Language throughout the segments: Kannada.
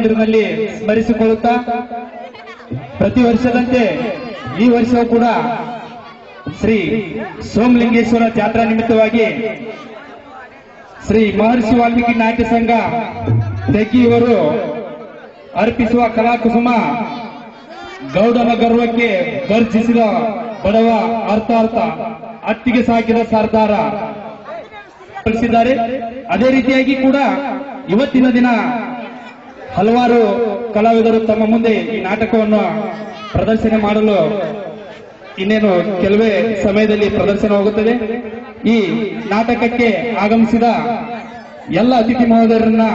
ಮಂದಿರದಲ್ಲಿ ಸ್ಮರಿಸಿಕೊಳ್ಳುತ್ತಾ ಪ್ರತಿ ವರ್ಷದಂತೆ ಈ ವರ್ಷವೂ ಕೂಡ ಶ್ರೀ ಸೋಮಲಿಂಗೇಶ್ವರ ಜಾತ್ರಾ ನಿಮಿತ್ತವಾಗಿ ಶ್ರೀ ಮಹರ್ಷಿ ವಾಲ್ಮೀಕಿ ನಾಟ್ಯ ಸಂಘ ತೆಗ್ಗಿಯವರು ಅರ್ಪಿಸುವ ಕಲಾಕುಸುಮ ಗೌಡನ ಗರ್ವಕ್ಕೆ ಗರ್ಜಿಸಿದ ಬಡವ ಅರ್ಥಾರ್ಥ ಅತ್ತಿಗೆ ಸಾಕಿದ ಸರ್ದಾರ ಕಳಿಸಿದ್ದಾರೆ ಅದೇ ರೀತಿಯಾಗಿ ಕೂಡ ಇವತ್ತಿನ ದಿನ ಹಲವಾರು ಕಲಾವಿದರು ತಮ್ಮ ಮುಂದೆ ಈ ನಾಟಕವನ್ನು ಪ್ರದರ್ಶನ ಮಾಡಲು ಇನ್ನೇನು ಕೆಲವೇ ಸಮಯದಲ್ಲಿ ಪ್ರದರ್ಶನ ಹೋಗುತ್ತದೆ ಈ ನಾಟಕಕ್ಕೆ ಆಗಮಿಸಿದ ಎಲ್ಲ ಅತಿಥಿ ಮಹೋದಯರನ್ನ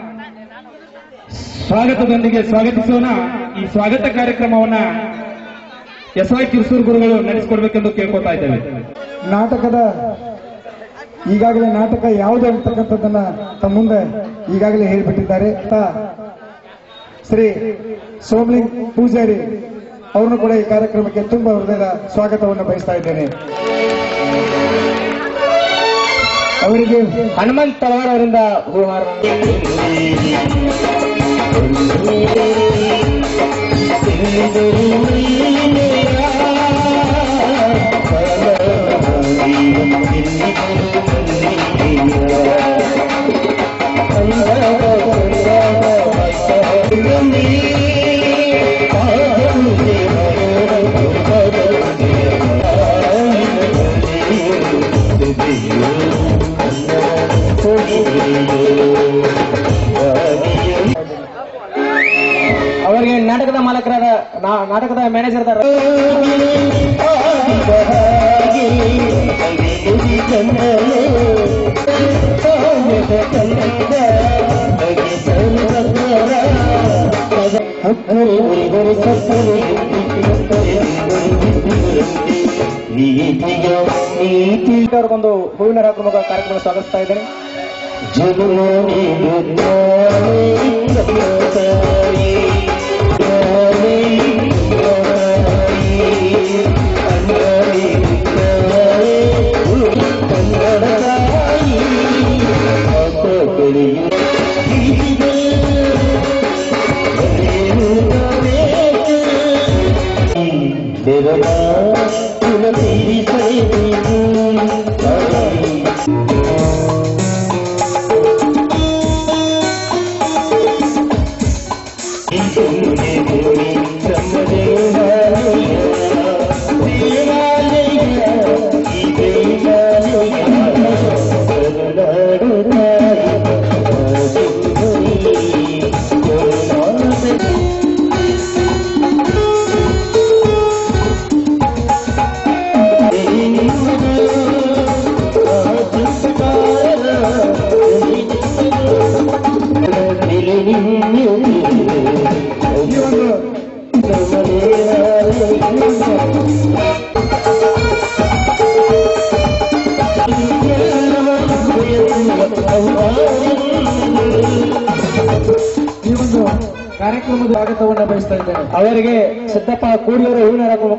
ಸ್ವಾಗತದೊಂದಿಗೆ ಸ್ವಾಗತಿಸೋಣ ಈ ಸ್ವಾಗತ ಕಾರ್ಯಕ್ರಮವನ್ನ ಎಸ್ ವೈ ಕಿರ್ಸೂರ್ ಗುರುಗಳು ನಡೆಸಿಕೊಡ್ಬೇಕೆಂದು ಕೇಳ್ಕೊತಾ ಇದ್ದೇವೆ ನಾಟಕದ ಈಗಾಗಲೇ ನಾಟಕ ಯಾವುದು ಅಂತಕ್ಕಂಥದ್ದನ್ನ ತಮ್ಮ ಮುಂದೆ ಈಗಾಗಲೇ ಹೇಳಿಬಿಟ್ಟಿದ್ದಾರೆ ತ ಶ್ರೀ ಸೋಮಲಿಂಗ್ ಪೂಜಾರಿ ಅವ್ರನ್ನು ಕೂಡ ಈ ಕಾರ್ಯಕ್ರಮಕ್ಕೆ ತುಂಬಾ ಹೃದಯದ ಸ್ವಾಗತವನ್ನು ಬಯಸ್ತಾ ಇದ್ದೇನೆ ಅವರಿಗೆ ಹನುಮಂತ್ ತಳವಾರ್ ಅವರಿಂದ ಹೂಹಾರ ಅವರಿಗೆ ನಾಟಕದ ಮಾಲಕರಾದ ನಾ- ನಾಟಕದ ಮ್ಯಾನೇಜರ್ ಅದಾರ ಅವ್ರಿಗೊಂದು ಹೂವಿನ ಹಾಕುವ ಕಾರ್ಯಕ್ರಮ ಸ್ವಾಗತಿಸ್ತಾ ಇದ್ದೇನೆ ಈ ಒಂದು ಈ ಒಂದು ಕಾರ್ಯಕ್ರಮದ ಸ್ವಾಗತವನ್ನು ಬಯಸ್ತಾ ಇದ್ದೇನೆ ಅವರಿಗೆ ಸಿದ್ದಪ್ಪ ಕೂಡಿಯವರು ಹೂವಿನ ಹಾಕುವ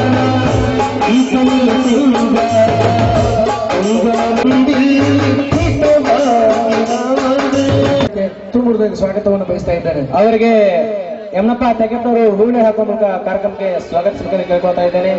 ತುಂಬ ಹೃದಯದ ಸ್ವಾಗತವನ್ನು ಬಯಸ್ತಾ ಇದ್ದೇನೆ ಅವರಿಗೆ ಯಮನಪ್ಪ ತೆಗೆದವರು ಹೂವಿನ ಹಾಕುವ ಮೂಲಕ ಕಾರ್ಯಕ್ರಮಕ್ಕೆ ಸ್ವಾಗತಿಸಬೇಕೆಂದು ಕೇಳ್ಕೊತಾ ಇದ್ದೇನೆ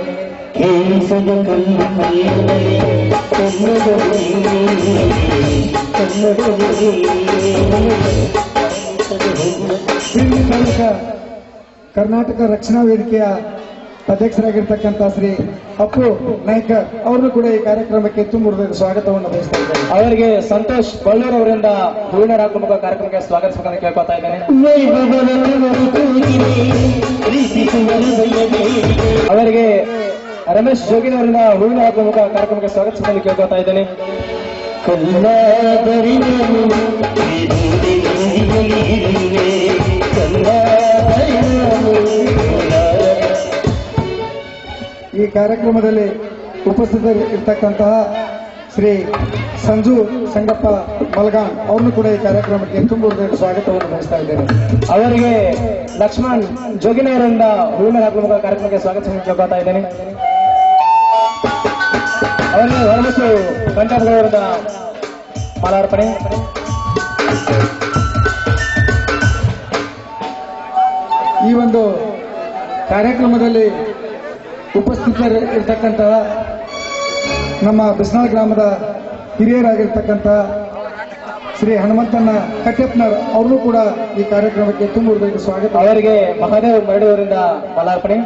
ಸಿಂಧಿ ತಾಲೂಕ ಕರ್ನಾಟಕ ರಕ್ಷಣಾ ವೇದಿಕೆಯ ಅಧ್ಯಕ್ಷರಾಗಿರ್ತಕ್ಕಂಥ ಶ್ರೀ ಅಪ್ಪು ನಾಯ್ಕ ಅವ್ರನ್ನು ಕೂಡ ಈ ಕಾರ್ಯಕ್ರಮಕ್ಕೆ ತುಂಬ ಹೃದಯದ ಸ್ವಾಗತವನ್ನು ಬಯಸ್ತಾ ಇದ್ದೇನೆ ಅವರಿಗೆ ಸಂತೋಷ್ ಬಳ್ಳೂರ್ ಅವರಿಂದ ಹೂವಿನ ಹಾಕುವ ಮೂಲಕ ಕಾರ್ಯಕ್ರಮಕ್ಕೆ ಸ್ವಾಗತಿಸಬೇಕೆಂದು ಕೇಳ್ಕೊತಾ ಇದ್ದೇನೆ ಅವರಿಗೆ ರಮೇಶ್ ಜೋಗಿನ್ ಅವರಿಂದ ಹೂವಿನ ಹಾಕುವ ಮೂಲಕ ಕಾರ್ಯಕ್ರಮಕ್ಕೆ ಸ್ವಾಗತಿಸಲು ಕೇಳ್ಕೊತಾ ಇದ್ದೇನೆ ಈ ಕಾರ್ಯಕ್ರಮದಲ್ಲಿ ಉಪಸ್ಥಿತರಿರ್ತಕ್ಕಂತಹ ಶ್ರೀ ಸಂಜು ಸಂಗಪ್ಪ ಮಲ್ಗಾನ್ ಅವ್ರನ್ನು ಕೂಡ ಈ ಕಾರ್ಯಕ್ರಮಕ್ಕೆ ತುಂಬ ಹೃದಯದ ಸ್ವಾಗತವನ್ನು ಬಯಸ್ತಾ ಇದ್ದೇನೆ ಅವರಿಗೆ ಲಕ್ಷ್ಮಣ್ ಜೋಗಿನ್ ಅವರಿಂದ ಹೂವಿನ ಹಾಕುವ ಮೂಲಕ ಕಾರ್ಯಕ್ರಮಕ್ಕೆ ಸ್ವಾಗತಿಸಲು ಕೇಳ್ಕೊತಾ ಇದ್ದೇನೆ ಅವರಿಗೆ ಹೊರಬಸು ಕಂಠಾಪುರವರಿಂದ ಮಾಲಾರ್ಪಣೆ ಈ ಒಂದು ಕಾರ್ಯಕ್ರಮದಲ್ಲಿ ಉಪಸ್ಥಿತರು ಇರ್ತಕ್ಕಂತಹ ನಮ್ಮ ಬಿಸ್ನಾಳ ಗ್ರಾಮದ ಹಿರಿಯರಾಗಿರ್ತಕ್ಕಂಥ ಶ್ರೀ ಹನುಮಂತಣ್ಣ ಕಟ್ಟೆಪ್ನರ್ ಅವ್ರನ್ನೂ ಕೂಡ ಈ ಕಾರ್ಯಕ್ರಮಕ್ಕೆ ತುಂಬ ಹೃದಯದ ಸ್ವಾಗತ ಅವರಿಗೆ ಮಹಾದೇವ್ ಮರಡಿಯವರಿಂದ ಮಾಲಾರ್ಪಣೆ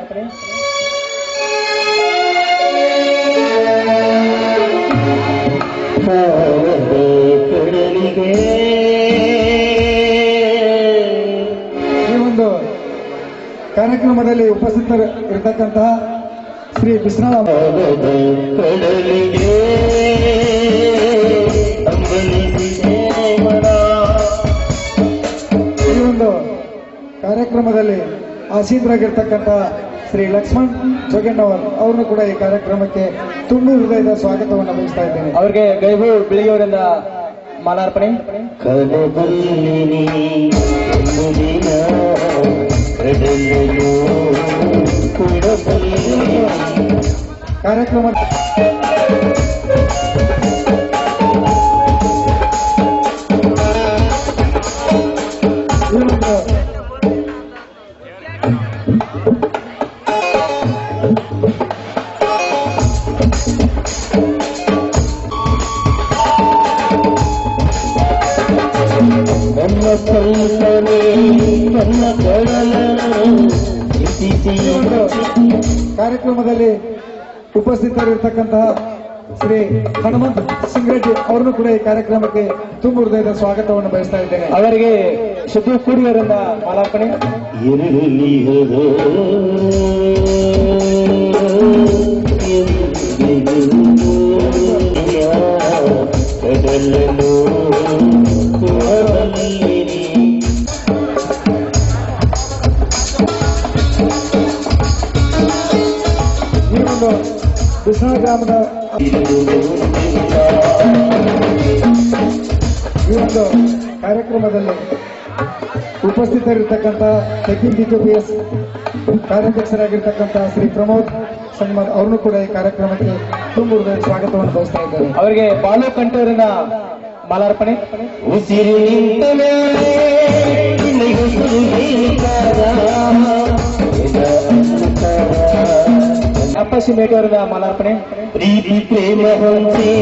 ಈ ಒಂದು ಕಾರ್ಯಕ್ರಮದಲ್ಲಿ ಉಪಸ್ಥಿತರು ಇರತಕ್ಕಂತಹ ಶ್ರೀ ಬಿಸ್ನಾಳ ಈ ಒಂದು ಕಾರ್ಯಕ್ರಮದಲ್ಲಿ ಆಸೀನರಾಗಿರ್ತಕ್ಕಂಥ ಶ್ರೀ ಲಕ್ಷ್ಮಣ್ ಜೋಗಣ್ಣವರ್ ಅವ್ರನ್ನು ಕೂಡ ಈ ಕಾರ್ಯಕ್ರಮಕ್ಕೆ ತುಂಬ ಹೃದಯದ ಸ್ವಾಗತವನ್ನು ಬಯಸ್ತಾ ಇದ್ದೇನೆ ಅವರಿಗೆ ಗೈಬು ಬಿಳಿಯವರಿಂದ ಮಾಲಾರ್ಪಣೆ ಕನಬಲ್ಲಿನಿ ಮುದಿನ ಕಡಲನು ಕೊಡಬಲ್ಲಿನಿ ಕಾರ್ಯಕ್ರಮ ಈ ಒಂದು ನನ್ನ ಕಲ್ಪನೆ ನನ್ನ ಕಡಲನು ಇತಿಸಿ ಈ ಒಂದು ಕಾರ್ಯಕ್ರಮದಲ್ಲಿ ಉಪಸ್ಥಿತರಿರ್ತಕ್ಕಂತಹ ಶ್ರೀ ಹನುಮಂತ್ ಸಿಂಗ್ರೆಡ್ಡಿ ಅವ್ರನ್ನು ಕೂಡ ಈ ಕಾರ್ಯಕ್ರಮಕ್ಕೆ ತುಂಬ ಹೃದಯದ ಸ್ವಾಗತವನ್ನು ಬಯಸ್ತಾ ಇದ್ದೇನೆ ಅವರಿಗೆ ಶುದ್ಧ ಕೂಡಿಯವರಿಂದ ಮಾಲಾರ್ಪಣೆ ಇರಲಿಹದು ಕಡಲನು ಕೊಡಬಲ್ಲಿನಿ ಈ ಒಂದು ಕೃಷ್ಣ ಗ್ರಾಮದ ಈ ಒಂದು ಕಾರ್ಯಕ್ರಮದಲ್ಲಿ ಉಪಸ್ಥಿತರಿರ್ತಕ್ಕಂಥ ಸೆಕ್ಯೂರ್ ಡಿಟಿಪಿಎಸ್ ಕಾರ್ಯಾಧ್ಯಕ್ಷರಾಗಿರ್ತಕ್ಕಂಥ ಶ್ರೀ ಪ್ರಮೋದ್ ಸಂಗಮದ್ ಅವ್ರನ್ನೂ ಕೂಡ ಈ ಕಾರ್ಯಕ್ರಮಕ್ಕೆ ತುಂಬ ಹೃದಯ ಸ್ವಾಗತವನ್ನು ಬಯಸ್ತಾ ಇದ್ದಾರೆ ಅವರಿಗೆ ಬಾಲು ಕಂಠವರಿಂದ ಮಾಲಾರ್ಪಣೆ ಉಸಿರು ನಿಂತ ಮೇಲೆ ನಿನಗುಸಿರು ನಿಂತಾಗ ಎದ ಅಂತರ. ಅಪ್ಪಸಿ ಮೇಟವರಿಂದ ಮಾಲಾರ್ಪಣೆ ಪ್ರೀತಿ ಪ್ರೇಮ ಹೊಂದಿ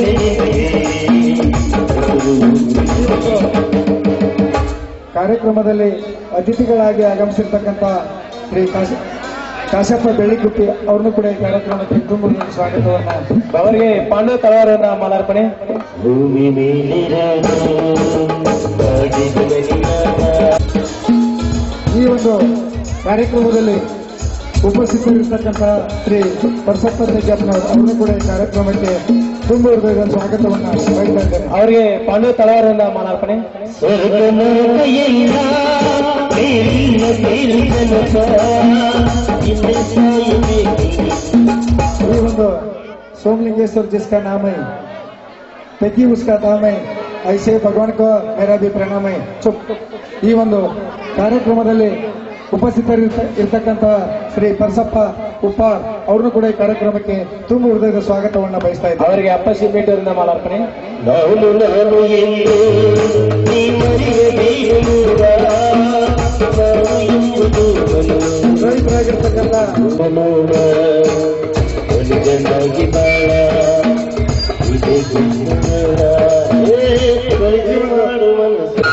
ಕಾರ್ಯಕ್ರಮದಲ್ಲಿ ಅತಿಥಿಗಳಾಗಿ ಆಗಮಿಸಿರ್ತಕ್ಕಂಥ ಶ್ರೀ ಕಾಶ ಕಾಶಪ್ಪ ಬೆಳ್ಳಿಗುಪ್ಪಿ ಅವ್ರನ್ನೂ ಕೂಡ ಈ ಕಾರ್ಯಕ್ರಮಕ್ಕೆ ತುಂಬ ಹೃದಯದ ಸ್ವಾಗತವನ್ನು ಅವರಿಗೆ ಪಾಂಡವ ತಳವಾರರಿಂದ ಮಾಲಾರ್ಪಣೆ ಭೂಮಿ ಮೇಲಿರಲು ಬಾಡಿದ ಮನಿಯಾಗ ಈ ಒಂದು ಕಾರ್ಯಕ್ರಮದಲ್ಲಿ ಉಪಸ್ಥಿತರಿರ್ತಕ್ಕಂಥ ಶ್ರೀ ಪರಸಪ್ಪ ತೆಜ್ಜಪ್ಪನವರು ಅವರು ಕೂಡ ಈ ಕಾರ್ಯಕ್ರಮಕ್ಕೆ ತುಂಬ ಹೃದಯದ ಸ್ವಾಗತವನ್ನು ಬಯಸ್ತಾ ಇದ್ದಾರೆ ಅವರಿಗೆ ಪಾಂಡವ ತಳವಾರರಿಂದ ಮಾಲಾರ್ಪಣೆ ಸ್ವರ್ಗ ನರಕಯಲ್ಲ ಮೇಲಿನ ಮೇಲಿನ ಹಿಂದೆ ಸಾಯಬೇಕು ಈ ಒಂದು सोमलिंगेश्वर जिसका नाम है तकी उसका दाम है ऐसे भगवान को मेरा भी ಪ್ರಣಾಮ है ಚುಪ್ ಈ ಒಂದು ಕಾರ್ಯಕ್ರಮದಲ್ಲಿ ಉಪಸ್ಥಿತರಿರ್ತ ಇರ್ತಕ್ಕಂಥ ಶ್ರೀ ಪರಸಪ್ಪ ಉಪ್ಪಾರ್ ಅವ್ರನ್ನು ಕೂಡ ಈ ಕಾರ್ಯಕ್ರಮಕ್ಕೆ ತುಂಬ ಹೃದಯದ ಸ್ವಾಗತವನ್ನು ಬಯಸ್ತಾ ಇದ್ದಾರೆ ಅವರಿಗೆ ಅಪ್ಪಸಿ ಮೇಟವರಿಂದ ಮಾಲಾರ್ಪಣೆ ನಾನು ನಾನು ಎಂದು ನೀ ಮರೆಯಬೇಡ ನಾನು ಎಂಬುದು ಮನೋ ರೈತರಾಗಿರ್ತಕ್ಕಂಥ ಮನೋರ ಒಂದು ಗಂಡಾಗಿ ಬಾಳ ಇದೆ ಗುಂಡಗಳ ಏ ಬೈದು ಮಾಡು ಮನಸ್ಸು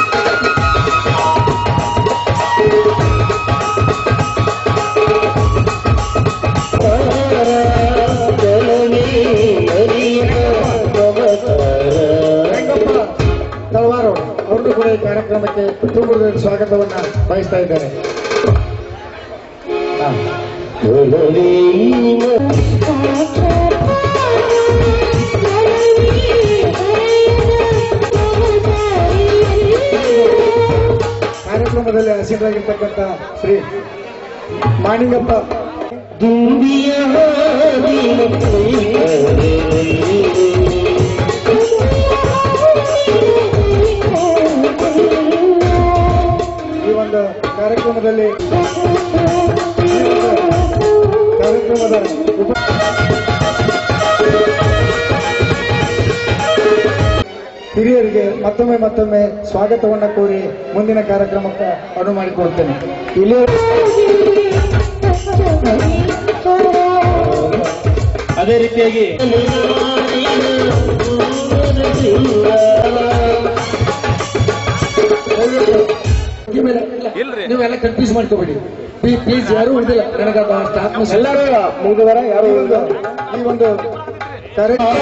ಜನನೇ ಮರಿಯ ಮಮಕಾರ ರಂಗಪ್ಪ ತಳವಾರು ಅವ್ರನ್ನು ಕೂಡ ಈ ಕಾರ್ಯಕ್ರಮಕ್ಕೆ ತುಂಬ ಹೃದಯದ ಸ್ವಾಗತವನ್ನು ಬಯಸ್ತಾ ಇದ್ದಾರೆ ಕಾರ್ಯಕ್ರಮದಲ್ಲಿ ಹಸಿರಾಗಿರ್ತಕ್ಕಂಥ ಶ್ರೀ ಮಾಣಿಂಗಪ್ಪ ದುಂಬಿಯ ಈ ಒಂದು ಕಾರ್ಯಕ್ರಮದಲ್ಲಿ ಈ ಒಂದು ಕಾರ್ಯಕ್ರಮದ ಉಪ ಹಿರಿಯರಿಗೆ ಮತ್ತೊಮ್ಮೆ ಮತ್ತೊಮ್ಮೆ ಸ್ವಾಗತವನ್ನ ಕೋರಿ ಮುಂದಿನ ಕಾರ್ಯಕ್ರಮಕ್ಕೆ ಅನುವು ಮಾಡಿಕೊಡುತ್ತೇನೆ ಇಲ್ಲಿ ಅದೇ ರೀತಿಯಾಗಿ ನೀವೆಲ್ಲ ಕನ್ಫ್ಯೂಸ್ ಮಾಡ್ಕೋಬೇಡಿ ಪ್ಲೀಸ್ ಯಾರು ಉಳಿದಿಲ್ಲ ನನಗೆ ಸ್ಟಾಫ್ ಎಲ್ಲರೂ ಮುಗಿದವರ ಯಾರು ಉಳಿದ ಈ ಒಂದು ಕಾರ್ಯಕ್ರಮ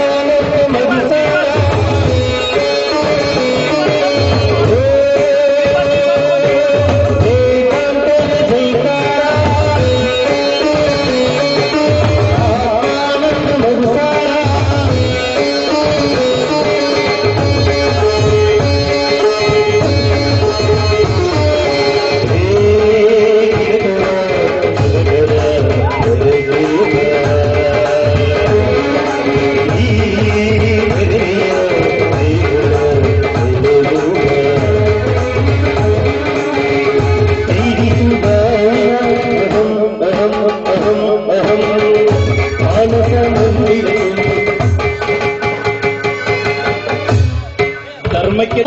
ಧರ್ಮಕ್ಕೆ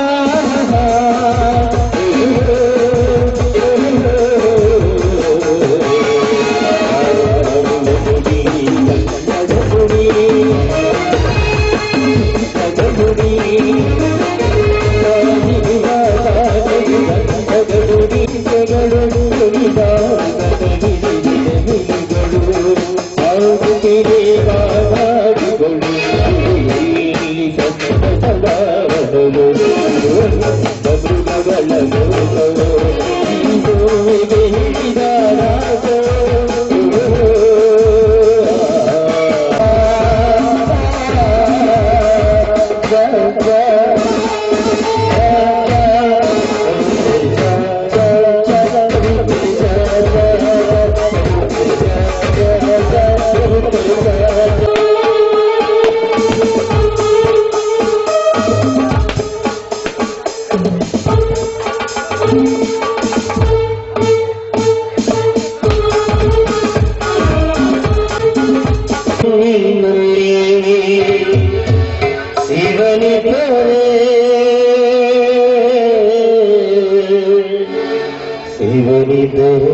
ಶಿವನಿದರೆ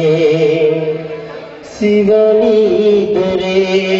ಶಿವನಿದರೆ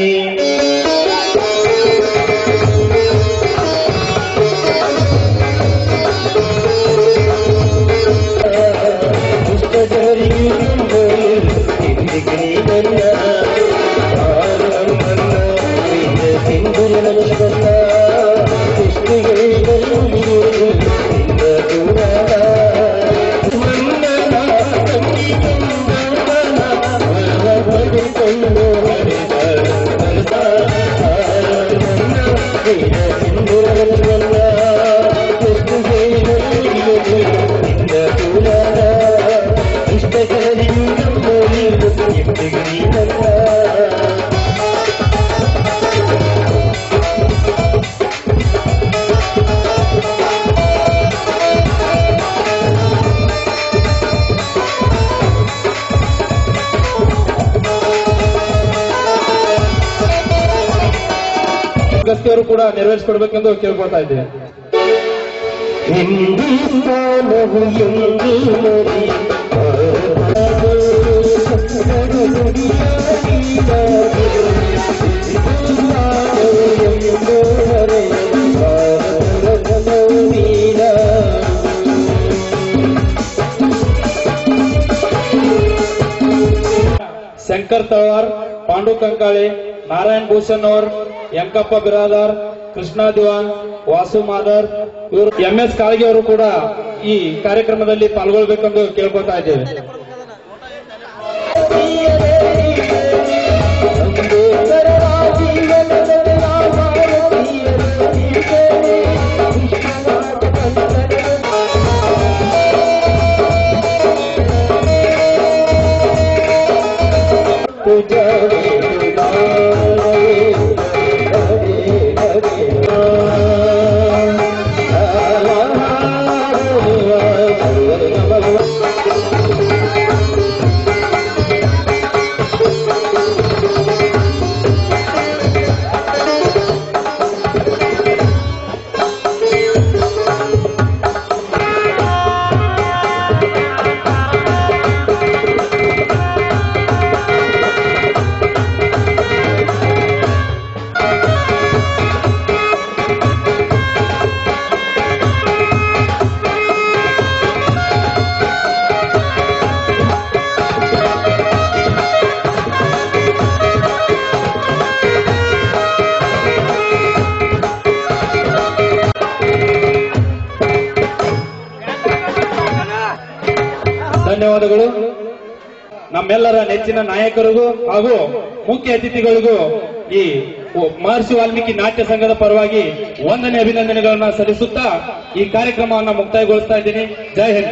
ಅಗತ್ಯರು ಕೂಡ ನೆರವೇರಿಸಿಕೊಡ್ಬೇಕೆಂದು ಕೇಳ್ಕೊಳ್ತಾ ಇದ್ದೇವೆ ಹಿಂದೂಸ್ತಾನವು ಎಂದು ನದಿ ಶಂಕರ್ ತಳವಾರ್ ಪಾಂಡು ಕಂಕಾಳೆ ನಾರಾಯಣ್ ಭೂಷಣ್ ಅವರ್ ಯಂಕಪ್ಪ ಬಿರಾದಾರ್ ಕೃಷ್ಣ ದಿವಾನ್ ವಾಸು ಮಾದರ್ ಇವರು ಎಂ ಎಸ್ ಕಾಳಗಿ ಅವರು ಕೂಡ ಈ ಕಾರ್ಯಕ್ರಮದಲ್ಲಿ ಪಾಲ್ಗೊಳ್ಬೇಕೆಂದು ಕೇಳ್ಕೊತಾ ಇದ್ದೇವೆ ಆ ಧನ್ಯವಾದಗಳು ನಮ್ಮೆಲ್ಲರ ನೆಚ್ಚಿನ ನಾಯಕರಿಗೂ ಹಾಗೂ ಮುಖ್ಯ ಅತಿಥಿಗಳಿಗೂ ಈ ಮಹರ್ಷಿ ವಾಲ್ಮೀಕಿ ನಾಟ್ಯ ಸಂಘದ ಪರವಾಗಿ ವಂದನೆ ಅಭಿನಂದನೆಗಳನ್ನ ಸಲ್ಲಿಸುತ್ತಾ ಈ ಕಾರ್ಯಕ್ರಮವನ್ನು ಮುಕ್ತಾಯಗೊಳಿಸ್ತಾ ಇದ್ದೀನಿ ಜೈ ಹಿಂದ್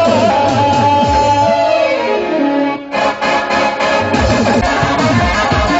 ಿ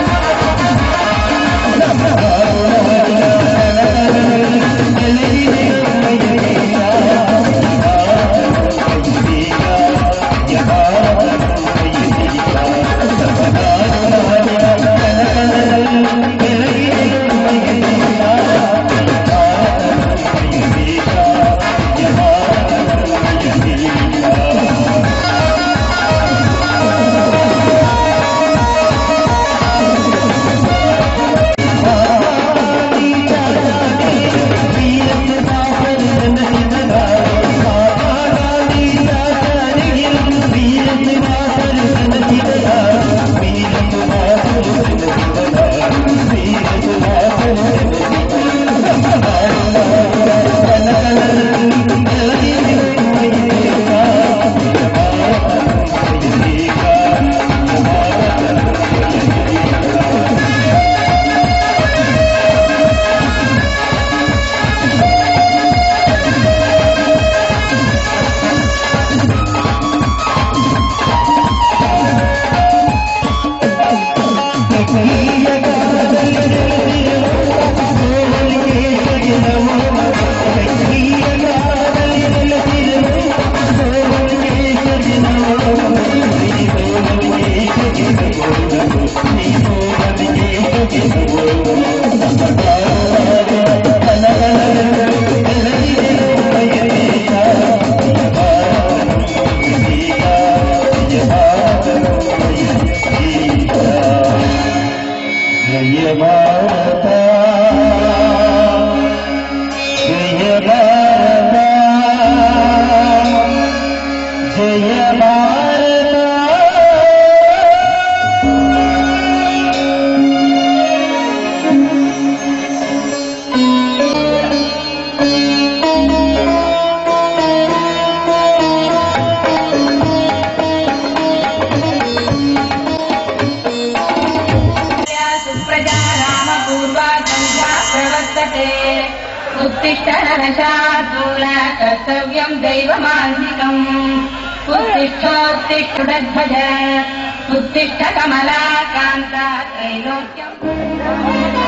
उत्तिष्ठ नरशार्दूल कर्तव्यम् दैवमान्तिकम् उत्तिष्ठोत्तिष्ठुडध्वज उत्तिष्ठ कमलाकान्ता त्रैलोक्यम्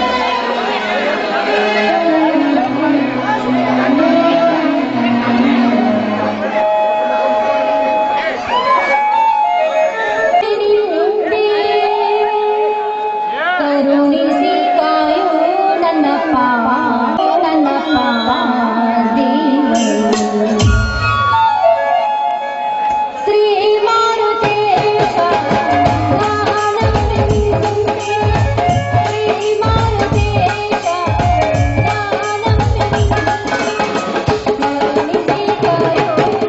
ಕರುಣಿಸಿ ಕಾಯೋ ನನ್ನ ಪಾಪ ನನ್ನ ಪಾಪ ಶ್ರೀ ಮಾರುತೇಶ ಶ್ರೀ ಮಾರುತೇಶ ಕರುಣಿಸಿ ಕಾಯೋ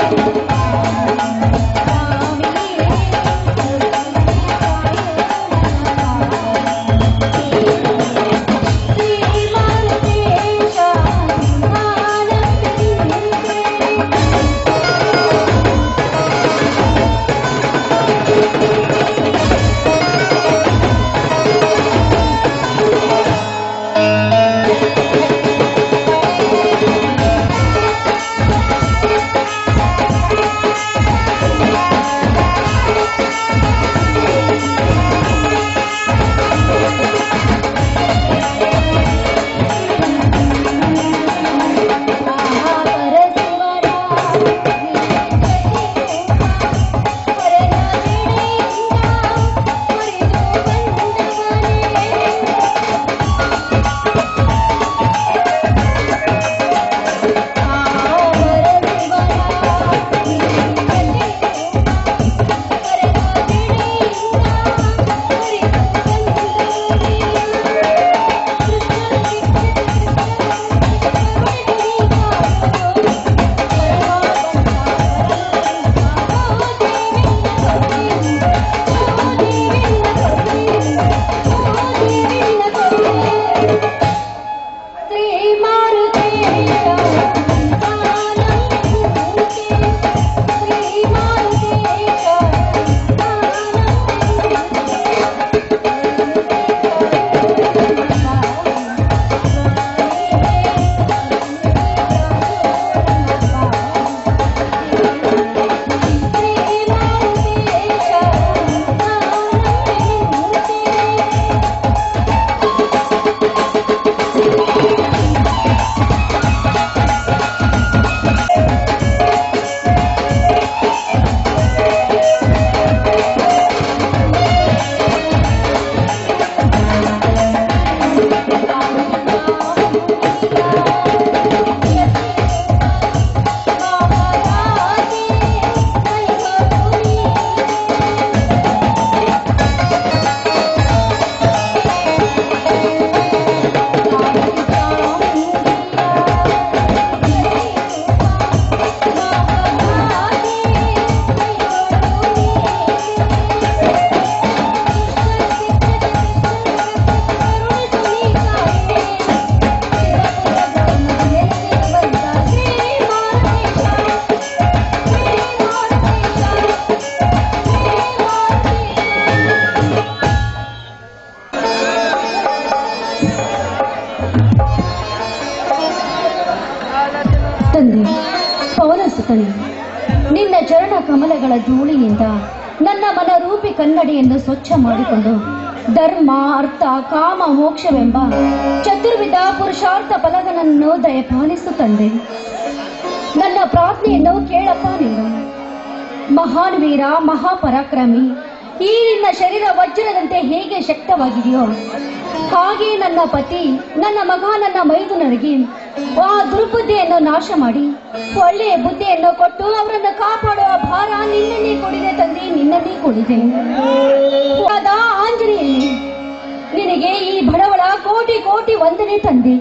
ಶ್ರೀ ಮಾರುತೇಶ ಶ್ರೀ ಮಾರುತೇಶ ತಂದೆ ಪವನಸುತನೆ ನಿನ್ನ ಚರಣ ಕಮಲಗಳ ಧೂಳಿನಿಂದ ನನ್ನ ಮನರೂಪಿ ಕನ್ನಡಿಯನ್ನು ಸ್ವಚ್ಛ ಮಾಡಿಕೊಂಡು ಧರ್ಮ ಅರ್ಥ ಕಾಮ ಮೋಕ್ಷವೆಂಬ ಚತುರ್ವಿಧ ಪುರುಷಾರ್ಥ ಫಲಗಳನ್ನು ದಯಪಾಲಿಸು ತಂದೆ ನನ್ನ ಪ್ರಾರ್ಥನೆಯನ್ನು ಕೇಳಪ್ಪ ನೀನು ಮಹಾನ್ ವೀರ ಮಹಾಪರಾಕ್ರಮಿ ಈ ನಿನ್ನ ಶರೀರ ವಜ್ರದಂತೆ ಹೇಗೆ ಶಕ್ತವಾಗಿದೆಯೋ ಹಾಗೆ ನನ್ನ ಪತಿ ನನ್ನ ಮಗ ನನ್ನ ಮೈದುನರಿಗೆ ಆ ದುರ್ಬುದ್ಧಿಯನ್ನು ನಾಶ ಮಾಡಿ ಒಳ್ಳೆಯ ಬುದ್ಧಿಯನ್ನು ಕೊಟ್ಟು ಅವರನ್ನು ಕಾಪಾಡುವ ಭಾರ ನಿನ್ನನ್ನೇ ಕೊಡಿದೆ ತಂದೆ ನಿನ್ನನ್ನೇ ಕೊಡಿದೆ ಅದ ಆಂಜನೇಯನೇ ನಿನಗೆ ಈ ಬಡವಳ ಕೋಟಿ ಕೋಟಿ ವಂದನೆ ತಂದೆ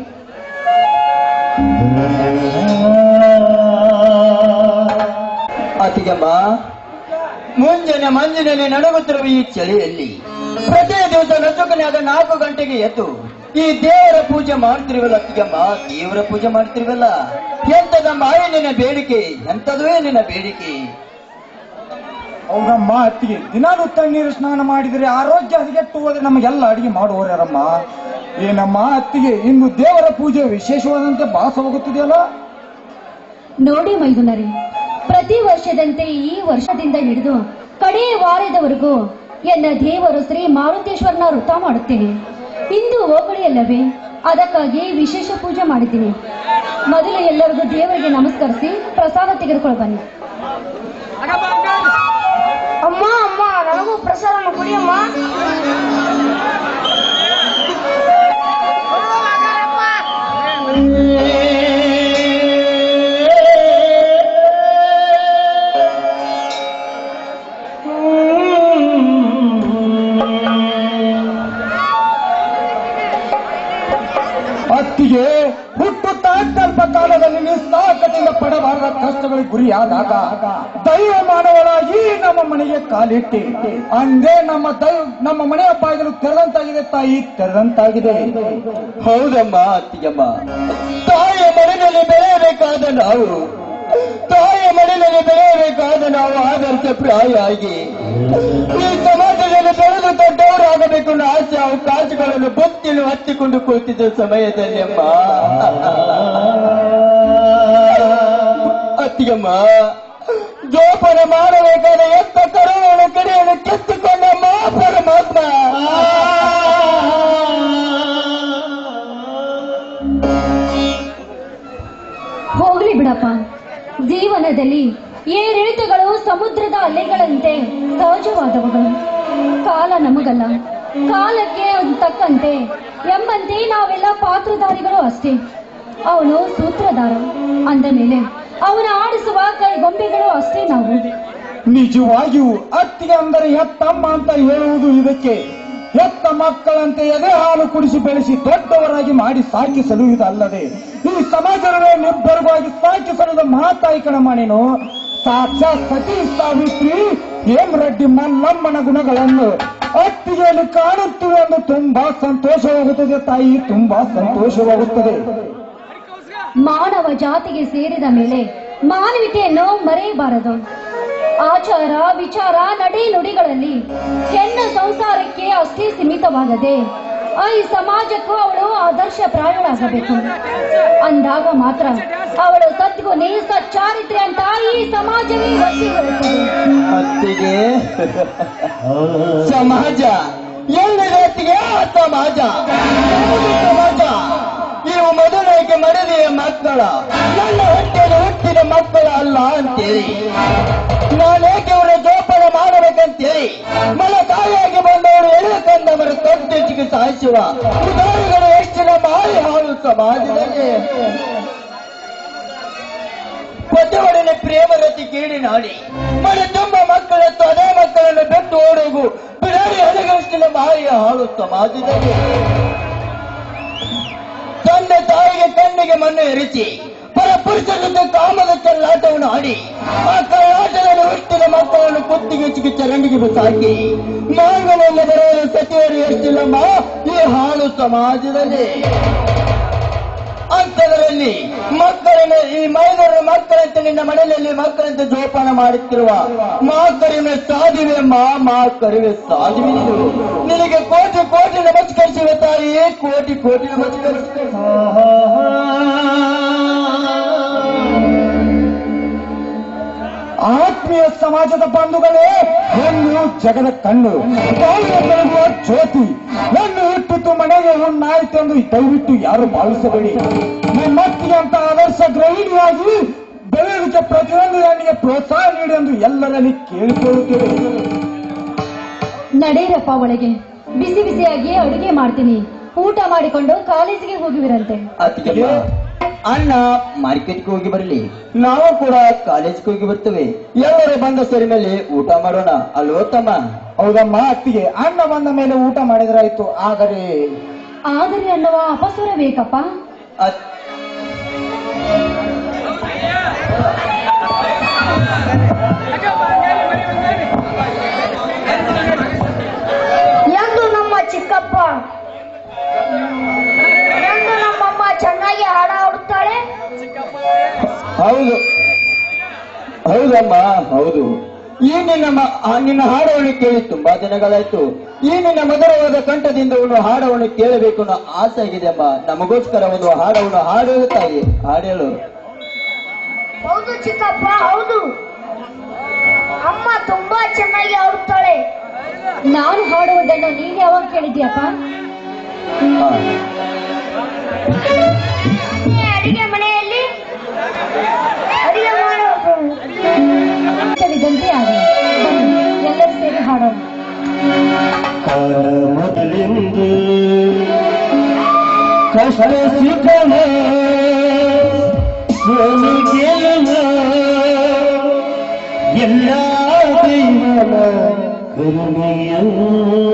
ಅತಿಗಮ್ಮ ಮುಂಜಾನೆ ಮಂಜಿನಲ್ಲಿ ನಡುಗುತ್ತಿರುವ ಈ ಚಳಿಯಲ್ಲಿ ಪ್ರತಿ ದಿವಸ ನಸುಕನೆ ಆದ ನಾಲ್ಕು ಗಂಟೆಗೆ ಎದ್ದು ಈ ದೇವರ ಪೂಜೆ ಮಾಡ್ತಿರುವಲ್ಲ ಅತ್ತಿಗಮ್ಮ ದೇವರ ಪೂಜೆ ಮಾಡ್ತಿರುವಲ್ಲ ಎಂತದಮ್ಮ ಏ ನಿನ್ನ ಬೇಡಿಕೆ ಎಂತದುವೇ ನಿನ್ನ ಬೇಡಿಕೆ ಹೌದಮ್ಮ ಅತ್ತಿಗೆ ದಿನಾಲು ತಣ್ಣೀರು ಸ್ನಾನ ಮಾಡಿದ್ರೆ ಆರೋಗ್ಯ ಹದಗೆಟ್ಟು ಹೋದ್ರೆ ನಮಗೆಲ್ಲ ಅಡಿಗೆ ಮಾಡುವವರಮ್ಮ ಈ ನಮ್ಮ ಅತ್ತಿಗೆ ಇನ್ನು ದೇವರ ಪೂಜೆ ವಿಶೇಷವಾದಂತೆ ಭಾಸವಾಗುತ್ತಿದೆಯಲ್ಲ ನೋಡಿ ಮೈದುನರಿ ಪ್ರತಿ ವರ್ಷದಂತೆ ಈ ವರ್ಷದಿಂದ ಹಿಡಿದು ಕಡೇ ವಾರದವರೆಗೂ ಎನ್ನ ದೇವರು ಶ್ರೀ ಮಾರುತೇಶ್ವರನ ವೃತ ಮಾಡುತ್ತೇನೆ ಇಂದು ಓಕಳಿಯಲ್ಲವೇ ಅದಕ್ಕಾಗಿ ವಿಶೇಷ ಪೂಜೆ ಮಾಡಿದ್ದೀನಿ ಮೊದಲು ಎಲ್ಲರಿಗೂ ದೇವರಿಗೆ ನಮಸ್ಕರಿಸಿ ಪ್ರಸಾದ ತೆಗೆದುಕೊಂಡು ಬನ್ನಿ ಅಮ್ಮ ಅಮ್ಮ ನನಗೂ ಪ್ರಸಾದನ ಕುಡಿಯಮ್ಮ ಅತ್ತಿಗೆ ಹುಟ್ಟುತ್ತಾ ಸ್ವಲ್ಪ ಕಾಲದಲ್ಲಿ ನಿಸ್ಸಾಕತೆಯಿಂದ ಪಡಬಾರದ ಕಷ್ಟಗಳಿಗೆ ಗುರಿಯಾದಾಗ ದೈವ ಮಾನವರಾಗಿ ನಮ್ಮ ಮನೆಗೆ ಕಾಲಿಟ್ಟಿ ಅಂದೇ ನಮ್ಮ ದೈವ ನಮ್ಮ ಮನೆಯ ಬಾಗಿಲು ತೆರೆದಂತಾಗಿದೆ ತಾಯಿ ತೆರೆದಂತಾಗಿದೆ ಹೌದಮ್ಮ ಅತ್ತಿಗೆಮ್ಮ ತಾಯಿಯ ಮನೆಯಲ್ಲಿ ಬೆಳೆಯಬೇಕಾದ ನಾವು ತಾಯಿಯ ಮನೆಯಲ್ಲಿ ಬೆಳೆಯಬೇಕಾದ ನಾವು ಆದರ್ಶ ಪ್ರಾಯ ಆಗಿ ಈ ಸಮಾಜದಲ್ಲಿ ಬೆಳೆದು ದೊಡ್ಡವರಾಗಬೇಕು ಅನ್ನೋ ಆಸೆ ಅವಕಾಶಗಳನ್ನು ಬುತ್ತಿಲು ಹತ್ತಿಕೊಂಡು ಕುಳಿತಿದ್ದ ಸಮಯದಲ್ಲಿ ಅಮ್ಮ ಅತ್ತಿಗೆಮ್ಮ ಜೋಪಾನ ಮಾಡಬೇಕಾದ ಎತ್ತ ಕರುವನ್ನು ಕಡೆಯನ್ನು ಕೆತ್ತುಕೊಂಡಮ್ಮ ಪರಮಾತ್ಮ ಹೋಗ್ಲಿ ಬಿಡಪ್ಪ ಜೀವನದಲ್ಲಿ ಏರಿಳಿತಗಳು ಸಮುದ್ರದ ಅಲೆಗಳಂತೆ ಸಹಜವಾದವುಗಳು ಕಾಲ ನಮಗಲ್ಲ ಕಾಲಕ್ಕೆ ತಕ್ಕಂತೆ ಎಂಬಂತೆ ನಾವೆಲ್ಲ ಪಾತ್ರಧಾರಿಗಳು ಅಷ್ಟೇ ಅವನು ಸೂತ್ರಧಾರ ಅಂದ ಮೇಲೆ ಅವನ ಆಡಿಸುವ ಕೈ ಗೊಂಬೆಗಳು ಅಷ್ಟೇ ನಾವು ನಿಜವಾಗಿಯೂ ಅತ್ತಿಗೆ ಅಂದರೆ ಹೆತ್ತಮ್ಮ ಅಂತ ಹೇಳುವುದು ಇದಕ್ಕೆ ಹೆತ್ತ ಮಕ್ಕಳಂತೆ ಎದೆ ಹಾಲು ಕುಡಿಸಿ ಬೆಳೆಸಿ ದೊಡ್ಡವರಾಗಿ ಮಾಡಿ ಸಾಕಿಸಲು ಇದಲ್ಲದೆ ಈ ಸಮಾಜವೇ ನಿರ್ಭರವಾಗಿ ಸಾಕಿಸಲು ಮಹಾತಾಯಿ ಕಣಮ್ಮ ನೀನು ಸಾಕ್ಷಾತ್ ಸತಿ ಸಾವಿತ್ರಿ ಹೇಮರೆಡ್ಡಿ ಮಲ್ಲಮ್ಮನ ಗುಣಗಳನ್ನು ಅತ್ತಿಗೆಯಲ್ಲಿ ಕಾಣುತ್ತೀವಿ ಎಂದು ತುಂಬಾ ಸಂತೋಷವಾಗುತ್ತದೆ ತಾಯಿ ತುಂಬಾ ಸಂತೋಷವಾಗುತ್ತದೆ ಮಾನವ ಜಾತಿಗೆ ಸೇರಿದ ಮೇಲೆ ಮಾನವೀಯತೆಯನ್ನು ಮರೆಯಬಾರದು ಆಚಾರ ವಿಚಾರ ನಡೆ ನುಡಿಗಳಲ್ಲಿ ಹೆಣ್ಣು ಸಂಸಾರಕ್ಕೆ ಅಷ್ಟೇ ಸೀಮಿತವಾಗದೆ ಈ ಸಮಾಜಕ್ಕೂ ಅವಳು ಆದರ್ಶ ಪ್ರಾಯಳಾಗಬೇಕು ಅಂದಾಗ ಮಾತ್ರ ಅವಳು ಸದ್ಗುಣಿ ಸಚ್ಚಾರಿತ್ರೆ ಅಂತ ಈ ಸಮಾಜವೇ ಒತ್ತಿ ಹೇಳುತ್ತದೆ ಅತ್ತಿಗೆ ಸಮಾಜ ಎಲ್ಲಿದೆ ಅತ್ತಿಗೆ ಆ ಸಮಾಜ ಯಾವುದು ಸಮಾಜ ಇವು ಮೊದಲಿಗೆ ಮಡದಿಯ ಮಕ್ಕಳ ನನ್ನ ಹೊಟ್ಟೆಯಲ್ಲಿ ಹುಟ್ಟಿದ ಮಕ್ಕಳ ಅಲ್ಲ ಅಂತೇಳಿ ನಾನೇಕೆ ಅವರ ಜೋಪಾನ ಮಾಡಬೇಕಂತೇಳಿ ಮನ ತಾಯಿಯಾಗಿ ಬಂದವರು ಎಳೆಯ ತಂದವರ ತೊಟ್ಟಿಗೆ ಸಾಯಿಸುವ ಉದಾಹರಣೆಗಳು ಹೆಚ್ಚಿನ ಮಾರಿ ಹಾಳು ಸಮಾಜದಲ್ಲಿ ಕೊಟ್ಟವರನ್ನ ಪ್ರೇಮರತಿ ಕೇಳಿ ನಾಡಿ ಮನೆ ತುಂಬ ಮಕ್ಕಳತ್ತು ಅದೇ ಮಕ್ಕಳನ್ನು ಬಿಟ್ಟು ಓಡುವು ಬಿಡಾರಿ ಹಣಗಷ್ಟಿನ ಮಾರಿಯ ಹಾಳು ಸಮಾಜದಲ್ಲಿ ತಂದೆ ತಾಯಿಗೆ ಕಣ್ಣಿಗೆ ಮಣ್ಣು ಎರಚಿ ಪರ ಪುರುಷರ ಜೊತೆ ಕಾಮದ ಚೆಲ್ಲಾಟವನ್ನು ಆಡಿ ಆ ಕಳ್ಳಾಟದಲ್ಲಿ ಹುಟ್ಟಿದ ಮಕ್ಕಳನ್ನು ಕುತ್ತಿಗೆ ಚಿಕ್ಕಿ ಚರಂಡಿಗೆ ಬಿಸಾಕಿ ಮಾಂಗನೆಲ್ಲ ಬರೆಯಲು ಸಚಿವರು ಎಷ್ಟಿಲ್ಲಮ್ಮ ಈ ಹಾಳು ಸಮಾಜದಲ್ಲಿ ಅಂಥದರಲ್ಲಿ ಮಕ್ಕಳನ್ನು ಈ ಮೈದೂರು ಮಕ್ಕಳಂತೆ ನಿನ್ನ ಮನೆಯಲ್ಲಿ ಮಕ್ಕಳಂತೆ ಜೋಪಾನ ಮಾಡುತ್ತಿರುವ ಮಾ ಕರಿಮೆ ಸಾಧಿವೆ ಮಾ ಮಾ ಕರಿವೆ ಸಾಧಿವೆ ನೀನು ನಿನಗೆ ಕೋಟಿ ಕೋಟಿ ನಮಸ್ಕರಿಸಿವೆ ತಾಯಿ ಕೋಟಿ ಕೋಟಿ ನಮಸ್ಕರಿಸಿವೆ ಆತ್ಮೀಯ ಸಮಾಜದ ಬಂಧುಗಳೇ ಹೆಣ್ಣು ಜಗದ ಕಣ್ಣು ಬಾಳಿನ ಬೆಳಗುವ ಜ್ಯೋತಿ ಹೆಣ್ಣು ಹುಟ್ಟಿತು ಮನೆಗೆ ಹುಣ್ಣಾಯ್ತೆಂದು ದಯವಿಟ್ಟು ಯಾರು ಭಾವಿಸಬೇಡಿ ನಮ್ಮತ್ತಿಗೆ ಅಂತ ಆದರ್ಶ ಗೃಹಿಣಿಯಾಗಿ ಬೆಳೆಯೋದಕ್ಕೆ ಪ್ರತಿಯೊಂದು ಹೆಣ್ಣಿಗೆ ಪ್ರೋತ್ಸಾಹ ನೀಡಿ ಎಂದು ಎಲ್ಲರಲ್ಲಿ ಕೇಳಿಕೊಳ್ಳುತ್ತೇವೆ ನಡೀರಪ್ಪ ಒಳಗೆ ಬಿಸಿ ಬಿಸಿಯಾಗಿ ಅಡುಗೆ ಮಾಡ್ತೀನಿ ಊಟ ಮಾಡಿಕೊಂಡು ಕಾಲೇಜಿಗೆ ಹೋಗುವಿರಂತೆ ಅದಕ್ಕೆ ಅಣ್ಣ ಮಾರ್ಕೆಟ್ಗೆ ಹೋಗಿ ಬರಲಿ ನಾವು ಕೂಡ ಕಾಲೇಜ್ಗೆ ಹೋಗಿ ಬರ್ತೇವೆ ಎಲ್ಲರೂ ಬಂದ ಸರಿ ಮೇಲೆ ಊಟ ಮಾಡೋಣ ಅಲ್ವೋ ತಮ್ಮ ಹೌದಮ್ಮ ಅತ್ತಿಗೆ ಅಣ್ಣ ಬಂದ ಮೇಲೆ ಊಟ ಮಾಡಿದ್ರಾಯ್ತು ಆದರೆ ಆದರೆ ಅನ್ನುವ ಅಪಸ್ವರ ಬೇಕಪ್ಪ ಅದ್- ಎಂದು ನಮ್ಮ ಚಿಕ್ಕಪ್ಪ ಎಂದು ನಮ್ಮಮ್ಮ ಚೆನ್ನಾಗಿ ಹಾಡ ಹಾಡುತ್ತಾಳೆ ಹೌದು ಹೌದಮ್ಮ ಹೌದು ಈ ನಿನ್ನ ಮ- ಆ ನಿನ್ನ ಹಾಡವನ್ನು ಕೇಳಿ ತುಂಬಾ ದಿನಗಳಾಯ್ತು ಈ ನಿನ್ನ ಮಧುರವಾದ ಕಂಠದಿಂದ ಒಂದು ಹಾಡವನ್ನು ಕೇಳಬೇಕು ಅನ್ನೋ ಆಸೆ ಆಗಿದೆ ಅಮ್ಮ ನಮಗೋಸ್ಕರ ಒಂದು ಹಾಡವನ್ನು ಹಾಡಲು ತಾಯಿ ಹಾಡೇಳು ಹೌದು ಚಿಕ್ಕಪ್ಪ ಹೌದು ಅಮ್ಮ ತುಂಬಾ ಚೆನ್ನಾಗಿ ಆಡುತ್ತಾಳೆ ನಾನು ಹಾಡುವುದನ್ನು ನೀನ್ ಯಾವಾಗ ಕೇಳಿದ್ಯಪ್ಪ ಹಾ. ಈ ಅಡಿಗೆ ಮನೆಯಲ್ಲಿ ಅಡಿಗೆ ಮಾಡೋದು ಇಷ್ಟವಿದ್ದಂತೆ ಆಗಲಿ ಬನ್ನಿ ಎಲ್ಲರೂ ಸೇರಿ ಹಾಡೋಣ ಮೊದಲೆಂದು ಕಷ್ಟ ಸುಖಮ ಸೋಲು ಗೆಲುವ ಎಲ್ಲ ದೈವನ ಕರುಣೆಯು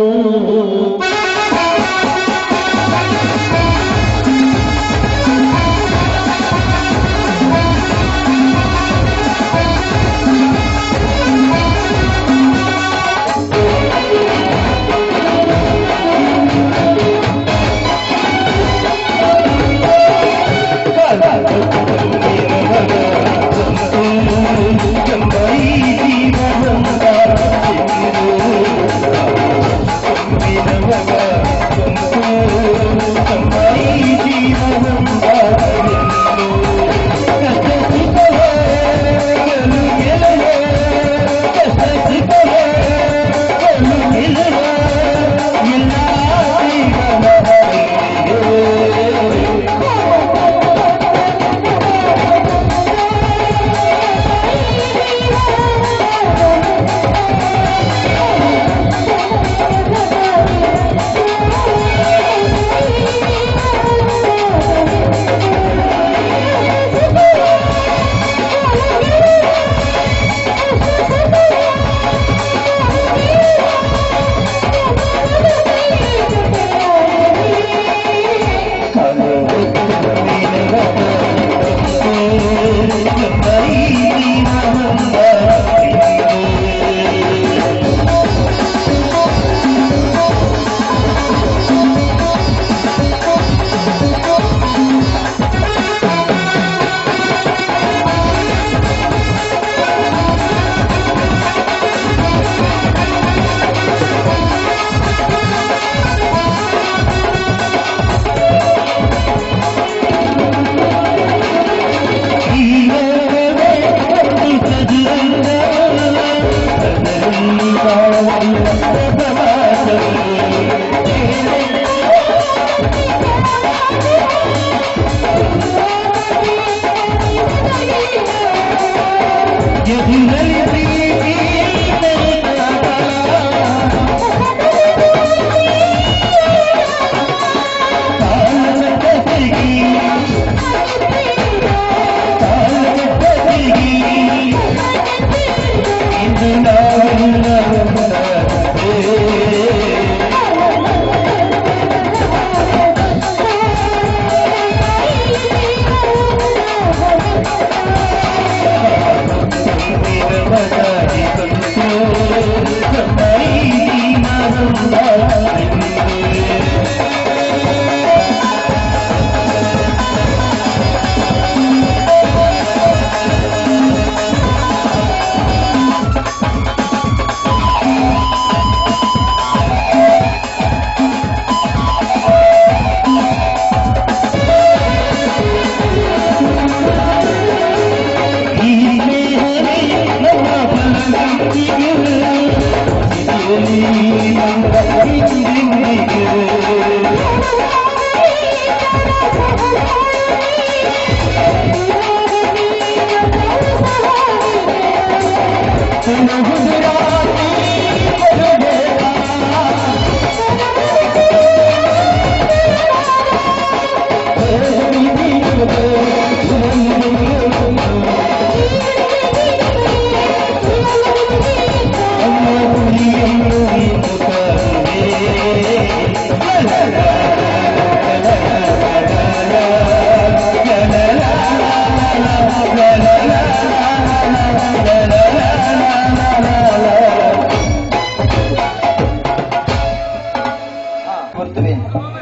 ಬರ್ತೀವಿ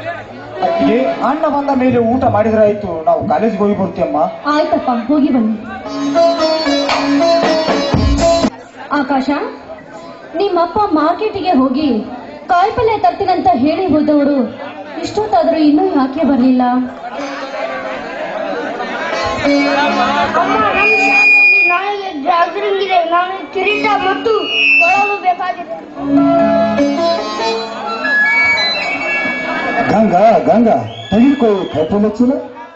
ಅತ್ತಿಗೆ ಅಣ್ಣ ಬಂದ ಮೇಲೆ ಊಟ ಮಾಡಿದ್ರಾಯ್ತು ನಾವು ಕಾಲೇಜ್ಗೆ ಹೋಗಿ ಬರ್ತೀವಮ್ಮ ಆಯ್ತಪ್ಪ ಹೋಗಿ ಬನ್ನಿ ಆಕಾಶ ನಿಮ್ಮಪ್ಪ ಮಾರ್ಕೆಟಿಗೆ ಹೋಗಿ ಕಾಯಿಪಲ್ಯ ತರ್ತೀನಂತ ಹೇಳಿ ಹೋದವರು ಇಷ್ಟೊತ್ತಾದ್ರೂ ಇನ್ನೂ ಯಾಕೆ ಬರಲಿಲ್ಲ ಅಮ್ಮ ನಮ್ಮ ಶಾಲೆಯಲ್ಲಿ ನಾಳೆಗೆ ಗ್ಯಾದರಿಂಗ್ ಇದೆ ನಾನು ಕಿರೀಟ ಮತ್ತು ಕೊಳಲು ಬೇಕಾಗಿದೆ ಗಂಗಾ ಗಂಗಾ ತೆಗೆದುಕೋ ಕೈಪಲ್ಯ ಚೀಲ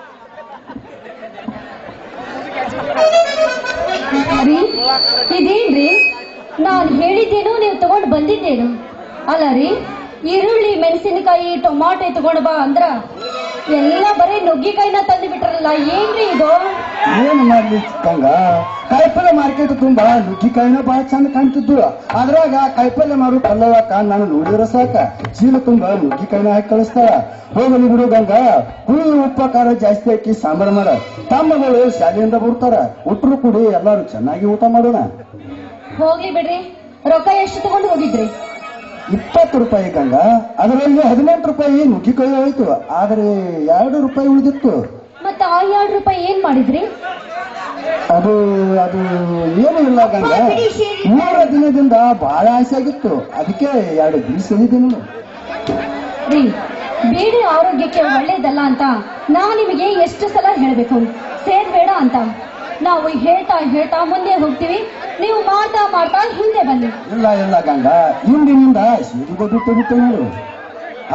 ರೀ ಇದೇನ್ರಿ ನಾನು ಹೇಳಿದ್ದೇನು ನೀವು ತಗೊಂಡು ಬಂದಿದ್ದೇನು ಅಲ್ಲ ರೀ ಈರುಳ್ಳಿ ಮೆಣಸಿನಕಾಯಿ ಟೊಮಾಟೊ ತಗೊಂಡ್ ಬಾ ಅಂದ್ರ ಎಲ್ಲ ಬರೀ ನುಗ್ಗಿಕಾಯಿನ ತಂದು ಬಿಟ್ರಲ್ಲ ಏನ್ರಿ ಇದು ಏನು ಮಾಡ್ಲಿ ಗಂಗಾ ಕಾಯಿಪಲ್ಯ ಮಾರ್ಕೆಟ್ ತುಂಬಾ ನುಗ್ಗಿಕಾಯಿನ ಬಹಳ ಚಂದ ಕಾಣ್ತಿದ್ದು ಅದ್ರಾಗ ಕಾಯಿಪಲ್ಯ ಮಾರು ಕಲ್ಲವಕ್ಕ ನಾನು ನೋಡಿದ್ರ ಸಾಕ ಚೀಲ ತುಂಬಾ ನುಗ್ಗಿಕಾಯಿನ ಹಾಕಿ ಕಳಿಸ್ತಾರ ಹೋಗಲಿ ಬಿಡು ಗಂಗಾ ಹುಳಿ ಉಪ್ಪ ಖಾರ ಜಾಸ್ತಿ ಹಾಕಿ ಸಾಂಬಾರ್ ಮಾಡ ತಮ್ಮಗಳು ಶಾಲೆಯಿಂದ ಬರ್ತಾರ ಉಟ್ರು ಕೂಡಿ ಎಲ್ಲಾರು ಚೆನ್ನಾಗಿ ಊಟ ಮಾಡೋಣ ಹೋಗ್ಲಿ ಬಿಡ್ರಿ ರೊಕ್ಕ ಎಷ್ಟು ತಗೊಂಡು ಹೋಗಿದ್ರಿ ಇಪ್ಪತ್ತು ರೂಪಾಯಿ ಗಂಗಾ ಅದರಲ್ಲಿ ಹದಿನೆಂಟು ರೂಪಾಯಿ ನುಗ್ಗಿಕಾಯಿ ಹೋಯ್ತು ಆದ್ರೆ ಎರಡು ರೂಪಾಯಿ ಉಳಿದಿತ್ತು ಮತ್ತ ಆ ಎರಡು ರೂಪಾಯಿ ಏನ್ ಮಾಡಿದ್ರಿ ಅದು ಅದು ಏನು ಇಲ್ಲ ಗಂಗಾ ಮೂರ ದಿನದಿಂದ ಬಹಳ ಆಸೆ ಆಗಿತ್ತು ಅದಕ್ಕೆ ಎರಡು ಬೀಸ್ ಹೇಳಿದ್ದೀನಿ ರೀ ಬೇಡಿ ಆರೋಗ್ಯಕ್ಕೆ ಒಳ್ಳೇದಲ್ಲ ಅಂತ ನಾ ನಿಮಗೆ ಎಷ್ಟು ಸಲ ಹೇಳ್ಬೇಕು ಸೇರ್ಬೇಡ ಅಂತ ನಾವು ಹೇಳ್ತಾ ಹೇಳ್ತಾ ಮುಂದೆ ಹೋಗ್ತೀವಿ ನೀವು ಮಾಡ್ತಾ ಮಾಡ್ತಾ ಹಿಂದೆ ಬನ್ನಿ ಇಲ್ಲ ಇಲ್ಲ ಗಂಗಾ ಹಿಂದಿನಿಂದ ಸೀದಿಗೆ ಬಿಟ್ಟು ಬಿಟ್ಟು ನೋಡು ಹಾ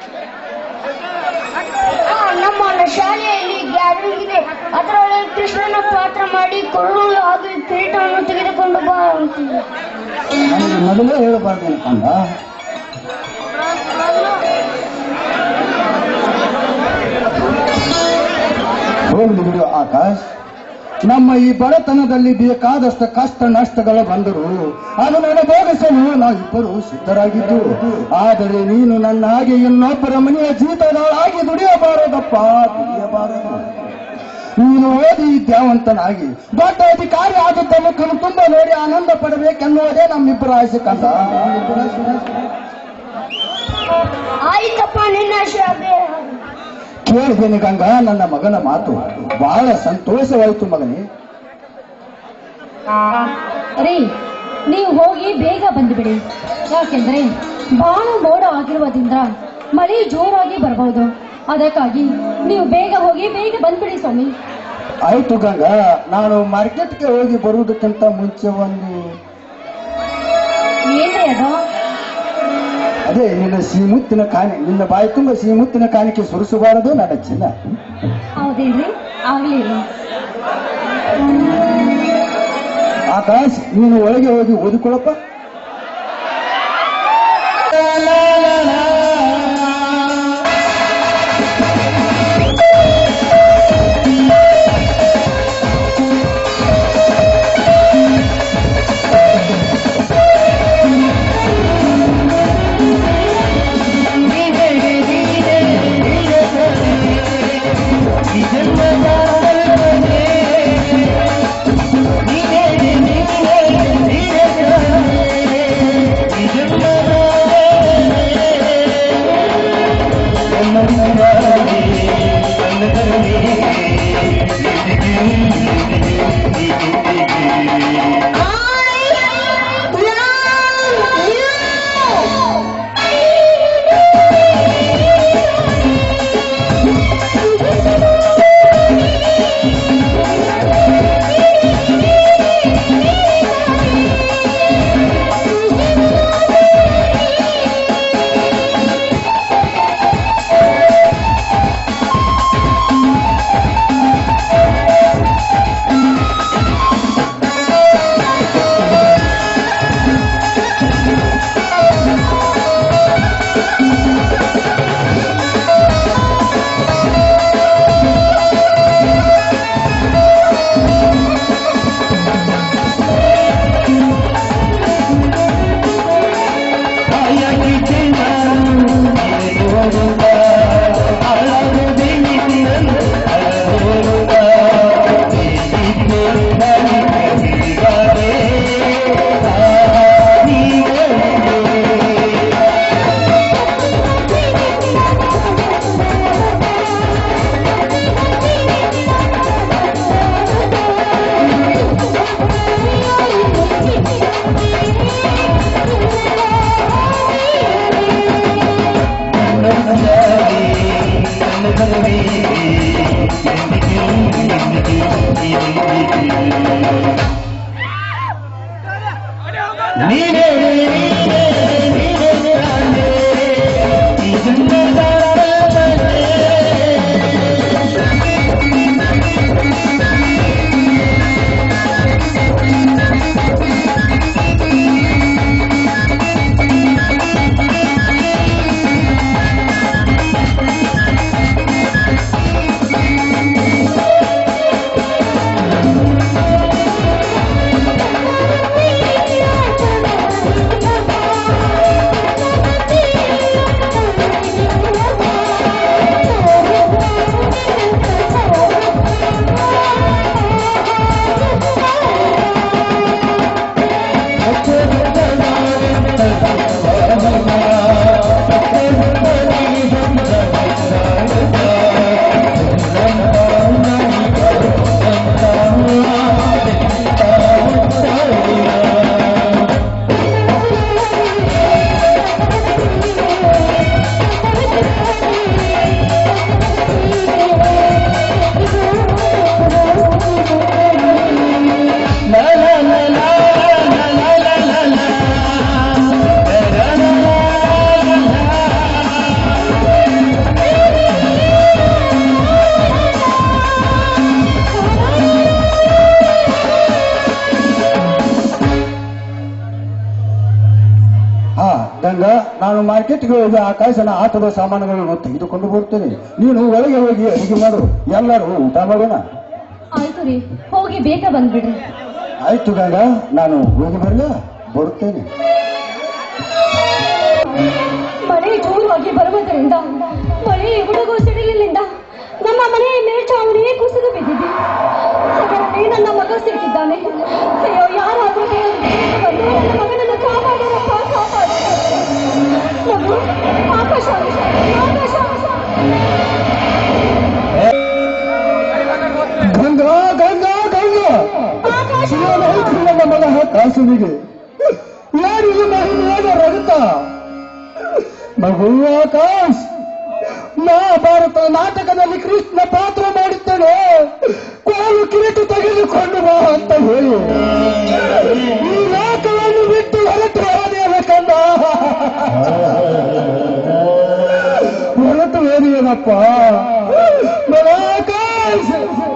ಆ, ನಮ್ಮ ಶಾಲೆಯಲ್ಲಿ ಗ್ಯಾದರಿಂಗ್ ಇದೆ ಅದರೊಳಗೆ ಕೃಷ್ಣನ ಪಾತ್ರ ಮಾಡಿ ಕೊರಳು ಹಾಗೂ ಕಿರೀಟವನ್ನು ತೆಗೆದುಕೊಂಡು ಬಾ ಅಂತೀವಿ ನನಗೆ ಮೊದಲೇ ಹೇಳಬಾರ್ದು ಅನ್ಕೊಂಡ ಹೋಗ್ಲಿ ಬಿಡು ಆಕಾಶ್ ನಮ್ಮ ಈ ಬಡತನದಲ್ಲಿ ಬೇಕಾದಷ್ಟು ಕಷ್ಟ ನಷ್ಟಗಳು ಬಂದರು ಅದನ್ನು ಭೋಗಿಸಲು ನಾವಿಬ್ಬರು ಸಿದ್ಧರಾಗಿದ್ದು ಆದರೆ ನೀನು ನನ್ನ ಹಾಗೆ ಇನ್ನೊಬ್ಬರ ಮನೆಯ ಜೀತಗಳಾಗಿ ದುಡಿಯಬಾರದಪ್ಪ ದುಡಿಯಬಾರದು ನೀನು ಓದಿ ವಿದ್ಯಾವಂತನಾಗಿ ದೊಡ್ಡ ಅಧಿಕಾರಿ ಆದದ್ದ ಮಕ್ಕಳು ತುಂಬ ನೋಡಿ ಆನಂದ ಪಡಬೇಕೆನ್ನುವುದೇ ನಮ್ಮಿಬ್ಬರ ಆಸೆ ಕಂದ ಆಯ್ತಪ್ಪ ನಿನ್ನ ಆಶೆ ಅದೇ ಕೇಳಿದ್ದೇನೆ ಗಂಗಾ ನನ್ನ ಮಗನ ಮಾತು ಬಹಳ ಸಂತೋಷವಾಯಿತು ಮಗನೇ ರೀ ನೀವು ಹೋಗಿ ಬೇಗ ಬಂದುಬಿಡಿ ಯಾಕೆಂದ್ರೆ ಬಹಳ ಮೋಡ ಆಗಿರುವುದರಿಂದ ಮಳೆ ಜೋರಾಗಿ ಬರಬಹುದು ಅದಕ್ಕಾಗಿ ನೀವು ಬೇಗ ಹೋಗಿ ಬೇಗ ಬಂದ್ಬಿಡಿ ಸ್ವಾಮಿ ಆಯ್ತು ಗಂಗಾ ನಾನು ಮಾರ್ಕೆಟ್ಗೆ ಹೋಗಿ ಬರುವುದಕ್ಕಿಂತ ಮುಂಚೆ ಒಂದು ಏನ್ರಿ ಅದು ಅದೇ ನಿನ್ನ ಸಿಹಿಮುತ್ತಿನ ಕಾಣಿ ನಿನ್ನ ಬಾಯಿ ತುಂಬ ಸಿಹಿಮುತ್ತಿನ ಕಾಣಿಕೆ ಸುರಿಸಬಾರದು ನನ್ನ ಚಿನ್ನ ಹೌದೇನ್ರಿ ಆಗ್ಲಿ ರೀ ಆಕಾಶ್ ನೀನು ಒಳಗೆ ಹೋಗಿ ಓದಿಕೊಳ್ಳಪ್ಪ ನಾನು ಮಾರ್ಕೆಟ್ಗೆ ಹೋಗಿ ಆಕಾಶನ ಆಟದ ಸಾಮಾನುಗಳನ್ನು ತೆಗೆದುಕೊಂಡು ಬರುತ್ತೇನೆ ನೀನು ಒಳಗೆ ಹೋಗಿ ಅಡಿಗೆ ಮಾಡು ಎಲ್ಲರೂ ಊಟ ಮಾಡೋಣ ಆಯ್ತು ರೀ ಹೋಗಿ ಬೇಗ ಬಂದ್ಬಿಡ್ರಿ ಆಯ್ತು ಗಂಗ ನಾನು ಹೋಗಿ ಬರಲ ಬರುತ್ತೇನೆ ಮಳೆ ಜೋರಾಗಿ ಬರುವುದರಿಂದ ಮಳೆ ಗುಡುಗು ಸಿಡಿಲಿನಿಂದ ನಮ್ಮ ಮನೆಯ ಮೇಲ್ಛಾವಣಿ ಕುಸಿದು ಬಿದ್ದಿದೆ ಅದರಲ್ಲಿ ನನ್ನ ಮಗ ಸಿಕ್ಕಿದ್ದಾನೆ ಅಯ್ಯೋ ಯಾರಾದ್ರೂ ಬೇಗ ಬಂದು ನನ್ನ ಮಗನನ್ನು ಕಾಪಾಡೋರಪ್ಪ ಕಾಪಾಡು ಮಗು, ಆಕಾಶ ಆಕಾಶ ಗಂಗಾ ಗಂಗಾ ಗಂಗಾ ಆಕಾಶ ಶಿವನ ನನ್ನ ಮಗ ಕಾಸುವಿಗೆ ಯಾರು ಈ ಮಹಿಳೆಯಾದ ರಗತ ಮಗು ಆಕಾಶ್ ಮಹಾಭಾರತ ನಾಟಕದಲ್ಲಿ ಕೃಷ್ಣ ಪಾತ್ರ ಮಾಡಿದ್ದೇನೆ ಕೋಲು ಕಿರೀಟ ತೆಗೆದುಕೊಂಡು ಬಾ ಅಂತ ಹೇಳಿ ಈ ಲೋಕವನ್ನು ಬಿಟ್ಟು ಹೊರಟು ಹೋದೇನ ಕಂದ ಹೊರಟು ಹೋದೇನಪ್ಪ ಮಗ ಆಕಾಶ್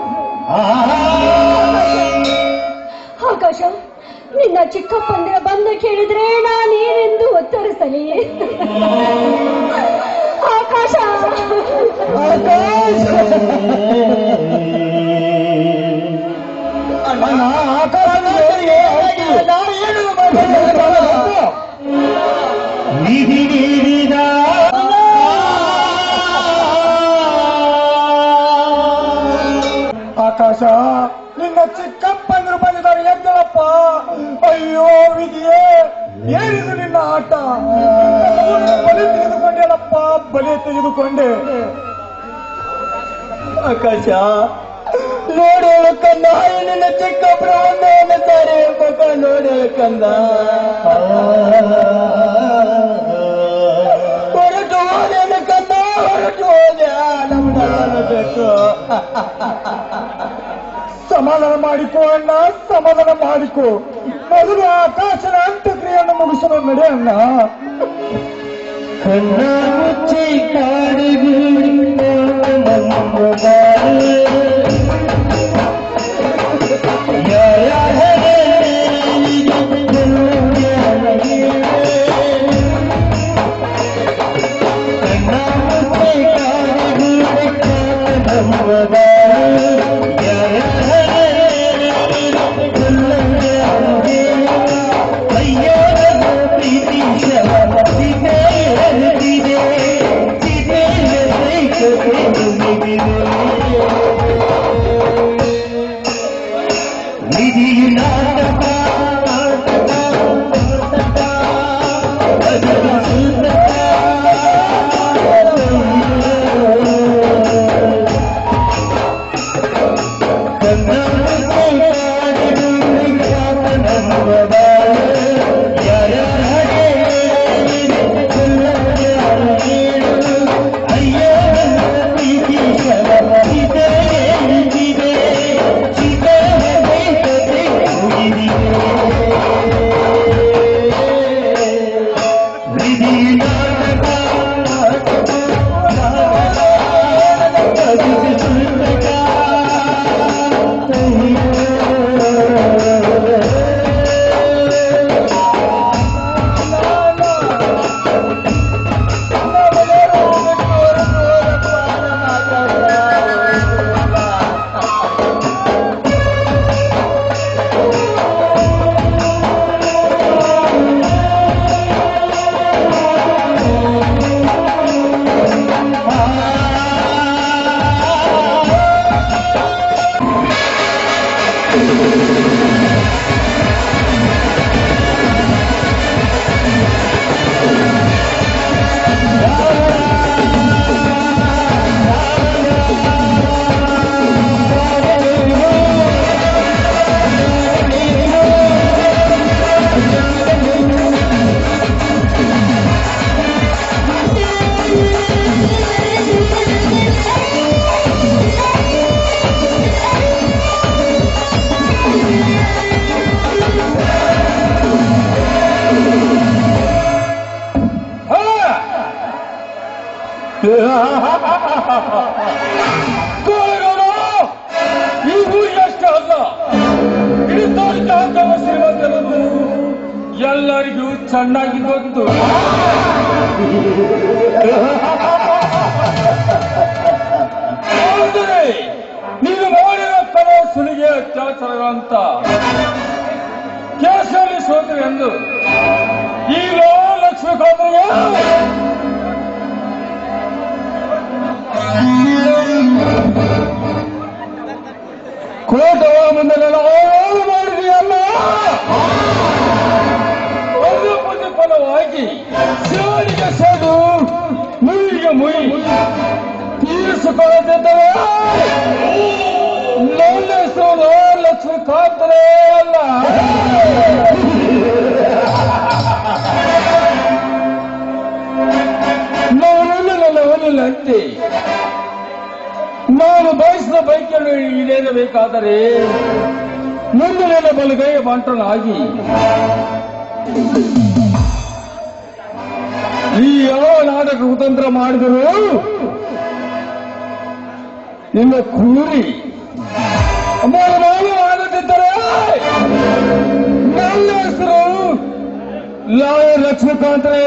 ಆಕಾಶ ನಿನ್ನ ಚಿಕ್ಕಪ್ಪಂದಿರ ಬಂದು ಕೇಳಿದ್ರೆ ನಾನೇನೆಂದು ಉತ್ತರಿಸಲಿ ಆಕಾಶ ಆಕಾಶ್ ಅಣ್ಣ, ಆಕಾಶನಿಗೆ ನಾನು ಏನು ಮಾಡಬೇಕು? ವಿಧಿ ನೀಡಿದ ಆಕಾಶ ನಿನ್ನ ಚಿಕ್ಕಪ್ಪಂದ್ರು ಬಂದಿದ್ದಾರೆ ಎದ್ದಳಪ್ಪ ಅಯ್ಯೋ ವಿಧಿಯೇ ಏನಿದು ನಿನ್ನ ಆಟ ಬಲಿ ತೆಗೆದುಕೊಂಡೇನಪ್ಪ ಬಲಿ ತೆಗೆದುಕೊಂಡೆ ಆಕಾಶ ನೋಡೋಳು ಕಂದ ನಿನ್ನ ಚಿಕ್ಕ ಬ್ರಹ್ಮ ಎನ್ನುತ್ತಾರೆ ಮಗ ನೋಡೋಳು ಕಂದ ಹೊರಟು ಹೋದೇನು ಕಂದ ಹೊರಟು ಹೋದೆ ನಮ್ಗೆ ಬೇಕು ಸಮಾಧಾನ ಮಾಡಿಕೋ ಅಣ್ಣ ಸಮಾಧಾನ ಮಾಡಿಕೋ ಮೊದಲು ಆಕಾಶನ ಅಂತ್ಯಕ್ರಿಯೆಯನ್ನು ಮುಗಿಸಲು ನಡೆ ಅಣ್ಣ ಕಣ್ಣ ಮುಚ್ಚಿ ಕಾಡಿಗೆ ನಮ್ಮ ಬಾಳು. ಯಾರ ಕಣ್ಣ ಮುಚ್ಚಿ ಕಾಡಿಗೆ ನಮ್ಮ ಬಾಳು. ಕೋಳಗೌಡ, ಈ ಊರಿಗೆ ಅಷ್ಟೇ ಅಲ್ಲ ಇಡೀ ತಾಲೂಕಿನ ಶ್ರೀಮಂತರನ್ನು ಎಲ್ಲರಿಗೂ ಚೆನ್ನಾಗಿ ಗೊತ್ತು ಆದರೆ ನೀನು ಮಾಡಿದ ಕಲ ಸುಲಿಗೆ ಅತ್ಯಾಚಾರಗಳಂತ ಕೇಸಲ್ಲಿ ಸೋತರು ಎಂದು ಈಗ ಲಕ್ಷ್ಮೀಕಾಂತರಿಗೆ ಕೋಟವ ಮುಂದೆಲ್ಲ ಆಳು ಮಾಡಿದೆಯಲ್ಲ ಒಂದು ಪ್ರತಿಫಲವಾಗಿ ಶಿವನಿಗೆ ಸೇದು ಮುಯಿಗೆ ಮುಯಿ ತೀರಿಸಿಕೊಳ್ಳುತ್ತಿದ್ದವೆ ನನ್ನ ಹೆಸರು ಲಕ್ಷ್ಮೀಕಾಂತನೇ ಅಲ್ಲ ನಾನು ನನ್ನ ಒಲಿಲ್ಲಂತೆ ನಾನು ಬಯಸಿದ ಬೈಕನ್ನು ಈಡೇರಬೇಕಾದರೆ ಮುಂದಿನ ಬಲಗೈ ಬಂಟನಾಗಿ ಈ ಯಾವ ನಾಟಕ ಕುತಂತ್ರ ಮಾಡಿದರು ನಿನ್ನ ಕೂರಿ ನಾನು ಆಗುತ್ತಿದ್ದರೆ ನನ್ನ ಹೆಸರು ಲಾಯ ಲಕ್ಷ್ಮೀಕಾಂತರೇ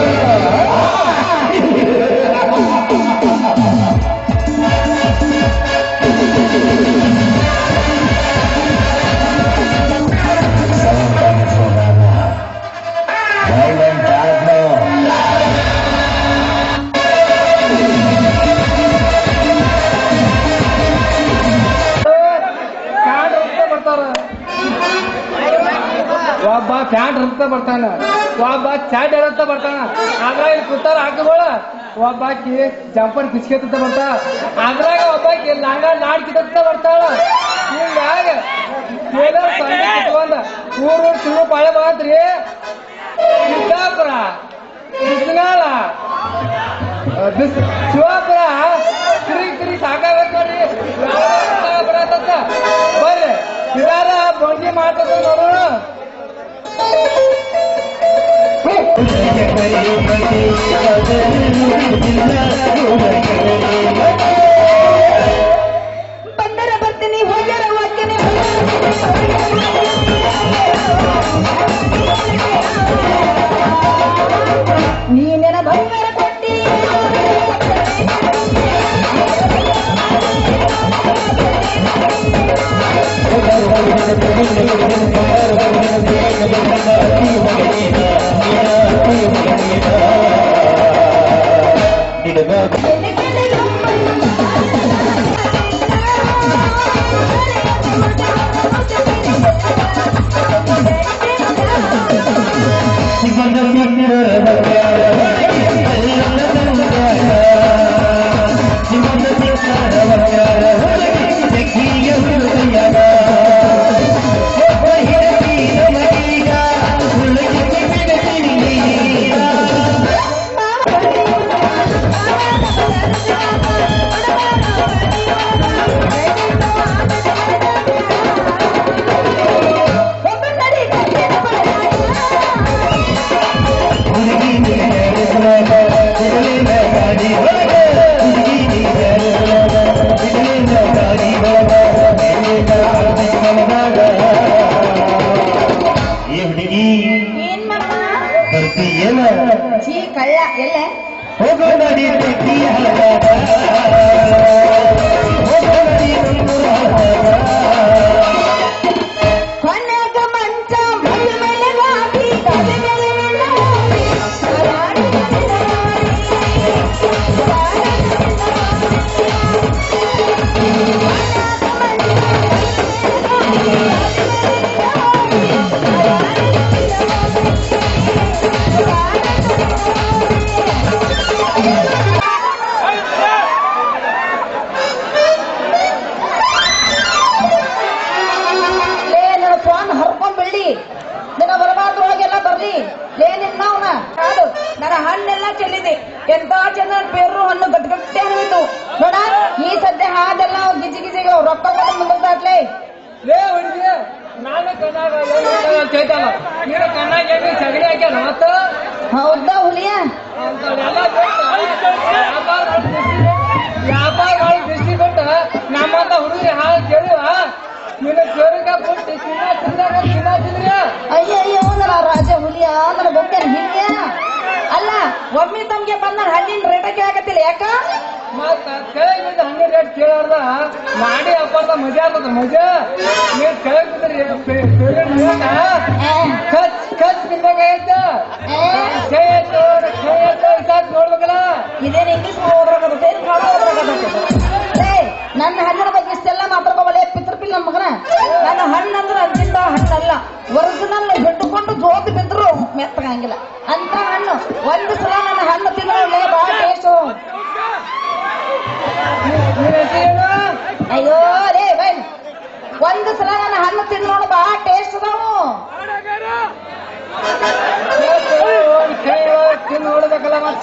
ಪ್ಯಾಂಟ್ ಅಂತ ಬರ್ತಾರ ಒಬ್ಬ ಪ್ಯಾಂಟ್ ಅಂತ ಬರ್ತಾನ ಒಬ್ಬ ಚಾಟ್ ಅಂತ ಬರ್ತಾನ ಅದ್ರಾಗ ಇಲ್ಲಿ ಕೂತಾರ ಹಾಕಬೋಳ ಒಬ್ಬಾಕಿ ಜಂಪರ್ ಕಿಚ್ಕೆತ್ತ ಬರ್ತಾ ಅದ್ರಾಗ ಒಬ್ಬಾಕಿ ಲಂಗ ನಾಡ್ ಕಿತ್ತ ಬರ್ತಾಳ ಹಿಂಗಾಗ ಟೇಲರ್ ಸಂಡೆ ಕಿತ್ಕೊಂಡ ಊರ್ ಊರ್ ಸುಳ್ಳು ಪಾಳೆ ಮಾತ್ರಿ ಸಿದ್ದಾಪುರ ಬಿಸ್ನಾಳ ಬಿಸ್ ಶಿವಾಪುರ ತಿರುಗಿ ತಿರುಗಿ ಸಾಕಾಗತ್ತ ನೋಡ್ರಿ ಯಾವ ಬರತ್ತ ಬರ್ರಿ ಇದಾರ ಬಂಗಿ ಮಾಡ್ತದ ನೋಡೋಣ ಬಂದರ ಬರ್ತೀನಿ ಹೋಗ್ಯಾರ ಹೋಗ್ತೀನಿ ನೀನೆನ ಬಂಗಾರ ಕೊಟ್ಟಿ ಏನ್ ಮಾಡ್ತಾ ಚೀ ಕಳ್ಳ ಎಲ್ಲ ಕೊನೆಗ ಮಂಚ ಮೈ ಮೇಲೆ ಗಾಡಿ ತಲೆ ಮೇಲೆ ಗಾಡಿ. ಹಾರಾಡಿ ಲೇ ನನ್ನ ಫೋನ್ ಹರ್ಕೊಂಡ್ ಬಿಡ್ಲಿ ನಿನ್ನ ಬರಬಾರ್ದ್ರೊಳಗೆಲ್ಲ ಬರ್ಲಿ ಲೇ ನಿನ್ನವನ ಹಾಡು ನನ್ನ ಹಣ್ಣೆಲ್ಲ ಚೆಲ್ಲಿದೆ ಎಂತ ಚೆನ್ನ ಪೇರು ಹಣ್ಣು ಗಟ್ಟಿ ಗಟ್ಟಿ ಹಣ್ಣಿತ್ತು ನೋಡ ಈ ಸದ್ಯ ಹಾದೆಲ್ಲ ಅವ್ರ್ ಗಿಜಿ ಗಿಜಿಗೆ ಅವ್ರ್ ರೊಕ್ಕ ಕೊಟ್ಟು ಮುಂದಾಟ್ಲೆ ಲೇ ಹುಡುಗಿ ನಾನು ಕಣ್ಣಾಗ ಚೈತಲ್ಲ ನೀನು ಕಣ್ಣಾಗ ಏನು ಸಗಣಿ ಹಾಕ್ಯಾನ ಮತ್ತ ಹೌದಾ ಹುಲಿಯ ಅಂತವ್ರೆಲ್ಲ ಬಿಟ್ಟು ವ್ಯಾಪಾರ ಮಾಡಿ ದೃಷ್ಟಿ- ವ್ಯಾಪಾರ ಮಾಡಿ ದೃಷ್ಟಿ ಕೊಟ್ಟ ನಮ್ಮಂತ ಹುಡುಗಿ ಹಾಳು ಕೇಳುವ ನಿನ್ನ ಕೇಳಿಕ ಕೊಟ್ಟು ಚಿನ್ನ ಚಿನ್ನ ಚಿನ್ನ ಚಿನ್ನ ಅಯ್ಯ ಅಯ್ಯೋ ನನ್ನ ರಾಜ ಹುಲಿಯ ನನ್ನ ಗೊತ್ತೇನು ಹಿಂಗೆ ಅಲ್ಲ ಒಮ್ಮೆ ತಮ್ಗೆ ಬಂದ ಹಣ್ಣಿನ ರೇಟ ಕೇಳಕತ್ತಿಲ್ಲ ಯಾಕ ಮತ್ತ ಕೆಳಗ್ ಬಿದ್ದು ಹಂಗೆ ರೇಟ್ ಕೇಳಾರ್ದ ಮಾಡಿ ಅಪ್ಪಾರ್ದ ಮಜಾ ಆಗ್ತದ ಮಜಾ ನೀವ್ ಕೆಳಗ್ ಬಿದ್ರಿ ಖರ್ಚ್ ಖರ್ಚ್ ತಿನ್ಬೇಕಾಗತ್ತ ಕೈ ಎತ್ತು ಕೈ ಎತ್ತು ಇಸಾಕ್ ನೋಡ್ಬೇಕಲ್ಲ ಇದೇನ್ ಇಂಗ್ಲಿಷ್ ಓದ್ರಾಗತ್ತೆ ಏನ್ ಕನ್ನಡ ಓದ್ರಾಗತ್ತೆ ಏ ನನ್ನ ಹಣ್ಣಿನ ಬಗ್ಗೆ ಇಷ್ಟೆಲ್ಲ ಮಾತಾಡ್ಕೋಬಲ್ಲ ಪಿತೃಪಿಲ್ ನನ್ನ ಮಗನ ನನ್ನ ಹಣ್ಣಂದ್ರೆ ಅಜ್ಜಿಂದ ಹಣ್ಣಲ್ಲ ಒರಿಜಿನಲ್ ಹಿಡ್ಕೊಂಡು ಜೋತ್ ಬಿದ್ರು ಮೆತ್ತಗಂಗಿಲ್ಲ ಅಂತ ಹಣ್ಣು ಒಂದು ಸಲ ನನ್ನ ಹಣ್ಣು ತಿನ್ನೋಳೆ ಬಹಳ ಟೇಸ್ಟು ನೀನ್ ಹೆಸರೇನು ಅಯ್ಯೋ ರೇ ಬೈ ಒಂದು ಸಲ ನನ್ನ ಹಣ್ಣು ತಿಂದು ನೋಡು ಬಹಳ ಟೇಸ್ಟ್ ಅದಾವು ಒಂದ್ ಕೈ ಒಳಗ್ ತಿಂದ್ ನೋಡ್ಬೇಕಲ್ಲ ಮತ್ತ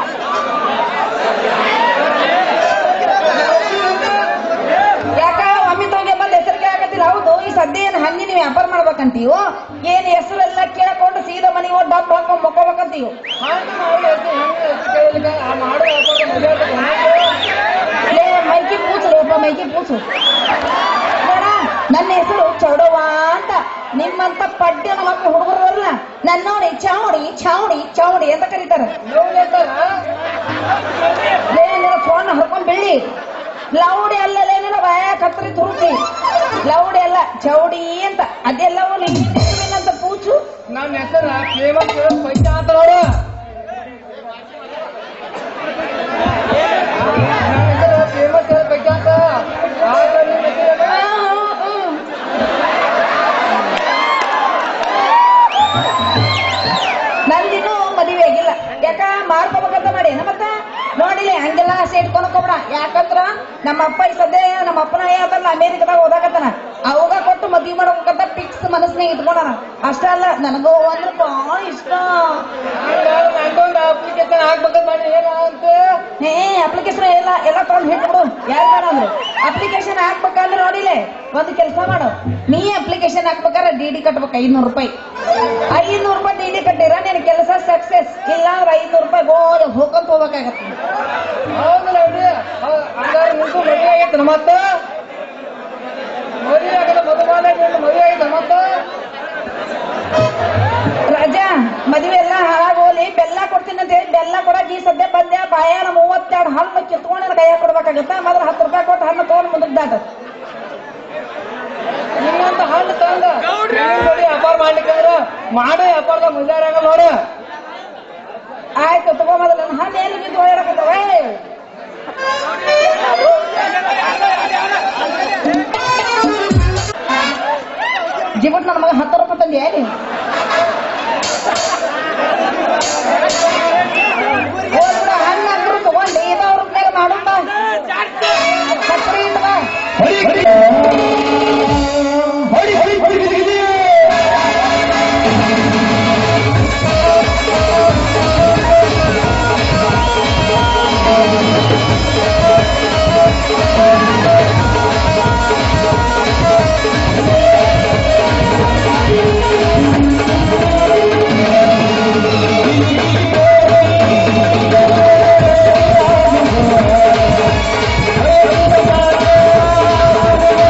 ಯಾಕ ಒಮ್ಮೆ ತೋಗೆ ಬಂದ್ ಹೆಸರಿಗೆ ಆಗತ್ತಿಲ್ಲ ಹೌದು ಈ ಸದ್ಯ ಏನ್ ಹಣ್ಣಿನ ವ್ಯಾಪಾರ ಮಾಡ್ಬೇಕಂತೀವು ಏನ್ ಹೆಸರೆಲ್ಲ ಕೇಳ್ಕೊಂಡು ಸೀದಾ ಮನೆಗೆ ಹೋಗಿ ಡಬ್ ಹಾಕೊಂಡ್ ಮಕ್ಕೋಬೇಕಂತೀವು ಹಣ್ಣು ಮಾಡಿ ಹೆಸ್ರು ಹೆಂಗ್ ಹೆಸ್ರು ಕೇಳಿಲ್ಲ ಆ ಮಾಡೋ ವ್ಯಾಪಾರದ ಮಜಾ ಆಗ್ತದ ಲೇ ಮೈಕಿ ಪೂಚು ರೇಪ ಮೈಕಿ ಪೂಚು ನೋಡ ನನ್ನ ಹೆಸರು ಚೌಡವ್ವ ಅಂತ ನಿಮ್ಮಂತ ಪಡ್ಡಿನ ಮಕ್ಕಳು ಹುಡುಗರು ಬರಲ್ಲ ನನ್ನ ನೋಡಿ ಚಾವಡಿ ಚಾವಡಿ ಚಾವಡಿ ಅಂತ ಕರೀತಾರ ನೋವು ಲೆಕ್ಕರ ಲೇ ನಿನ್ನ ಫೋನ್ ಹರ್ಕೊಂಡ್ ಬೆಳ್ಳಿ ಲೌಡಿ ಅಲ್ಲ ಲೇ ನಿನ್ನ ಬಾಯ ಕತ್ತರಿ ತುರುಕಿ ಲೌಡಿ ಅಲ್ಲ ಚೌಡಿ ಅಂತ ಅದೆಲ್ಲವೂ ನಿನ್ನಂತ ಪೂಚು ನನ್ನ ಹೆಸರ ಫೇಮಸ್ ಪೈಸಾ ಅಂತ ನೋಡು ನನ್ನ ಹೆಸರು ಫೇಮಸ್ ಪೈಸಾ ಅಂತ ಆದ್ರೆ ನಿನ್ನ ಹೆಸರೇನು? ನಂದಿನ್ನೂ ಮದುವೆ ಆಗಿಲ್ಲ ಯಾಕ ಮಾಡ್ಕೋಬೇಕಂತ ಮಾಡಿ ಮತ್ತ ನೋಡಿಲಿ ಹಂಗೆಲ್ಲ ಆಸೆ ಇಟ್ಕೊಂಡು ಹೋಗ್ಬೇಡ ಯಾಕಂದ್ರ ನಮ್ಮ ಅಪ್ಪ ಈ ಸದ್ಯ ನಮ್ಮ ಅಪ್ಪನ ಅದಲ್ಲ ಅಮೇರಿಕದಾಗ ಓದಾಕತ್ತಾನ ಅವಾಗ ಕೊಟ್ಟು ಮದ್ವಿ ಮಾಡ್ಬೇಕಂತ ಫಿಕ್ಸ್ ಮನಸ್ಸಿನಾಗ ಇಟ್ಕೊಂಡಾನ ಅಷ್ಟ ಅಲ್ಲ ನನಗೂ ಅಂದ್ರೆ ಬಹಳ ಇಷ್ಟ ಹಂಗಾದ್ರೆ ನಂದೊಂದು ಅಪ್ಲಿಕೇಶನ್ ಹಾಕ್ಬೇಕಂತ ಮಾಡಿ ಏನ ಅಂತ ಏ ಅಪ್ಲಿಕೇಶನ್ ಎಲ್ಲ ಎಲ್ಲ ತಗೊಂಡ್ ಹಿಟ್ಬಿಡು ಯಾರು ಬೇಡ ಅಂದ್ರು ಅಪ್ಲಿಕೇಶನ್ ಹಾಕ್ಬೇಕಂದ್ರೆ ನೋಡಿಲೆ ಒಂದು ಕೆಲಸ ಮಾಡು ನೀ ಅಪ್ಲಿಕೇಶನ್ ಹಾಕ್ಬೇಕಾದ್ರೆ ಡಿ ಡಿ ಕಟ್ಬೇಕು ಐನೂರು ರೂಪಾಯಿ ಐನೂರು ರೂಪಾಯಿ ಡಿ ಡಿ ಕಟ್ಟಿರ ನಿನ್ ಕೆಲಸ ಸಕ್ಸಸ್ ಇಲ್ಲ ಅಂದ್ರೆ ಐನೂರು ರೂಪಾಯಿ ಗೋದ ಹೋಗಂತ ಹೋಗ್ಬೇಕಾಗತ್ತೆ ಹೌದಲ್ಲ ಅವ್ರಿ ಹೌದ್- ಹಂಗಾದ್ರೆ ನಿಂತು ಮದುವೆ ಆಗೈತೆ ಮತ್ತ ಮದುವೆ ಆಗದ ಮದುವೆ ಮದುವೆ ಆಗೈತೆ ಮತ್ತ ರಾಜ ಮದುವೆ ಎಲ್ಲ ಹಾಳಾಗೋಲಿ ಬೆಲ್ಲ ಕೊಡ್ತೀನಿ ಅಂತ ಹೇಳಿ ಬೆಲ್ಲ ಕೊಡಕ್ ಈ ಸದ್ಯ ಬಂದೆ ಬಾಯಾನ ಮೂವತ್ತೆರಡು ಹಣ್ಣು ಕಿತ್ಕೊಂಡು ನನ್ನ ಕೈಯಾಗ ಕೊಡ್ಬೇಕಾಗತ್ತ ಮೊದಲು ಹತ್ತು ರೂಪಾಯಿ ಕೊಟ್ಟು ಹಣ್ಣು ತಗೊಂಡು ಮುಂದಕ್ಕೆ ದಾಟ ನಿಮ್ಮಂತ ಹಣ್ಣು ತಂದ ನಿಮ್ ಜೋಡಿ ವ್ಯಾಪಾರ ಮಾಡ್ಲಿಕ್ಕಂದ್ರ ಮಾಡೋ ವ್ಯಾಪಾರದ ಮುಜಾರ ಆಗಲ್ಲ ನೋಡ ಆಯ್ತು ತಗೋ ಮೊದಲು ನನ್ನ ಹಣ್ಣು ಏನು ಬಿದ್ದು ಓಡಾಡಕತ್ತವೆ ಜಿಬಟ್ ನನ್ನ ಮಗ ಹತ್ತು ರೂಪಾಯಿ ತಂದೆ ಏನು ಹೋಗ್ಬಿಡ ಹಣ್ಣು ಅಂದ್ರು ತಗೊಂಡು ಇದಾವ ರೂಪಾಯಿ ಮಾಡುತ್ತ ಸಕ್ಕರೆ ಇಟ್ಕೋ. ¡Vamos!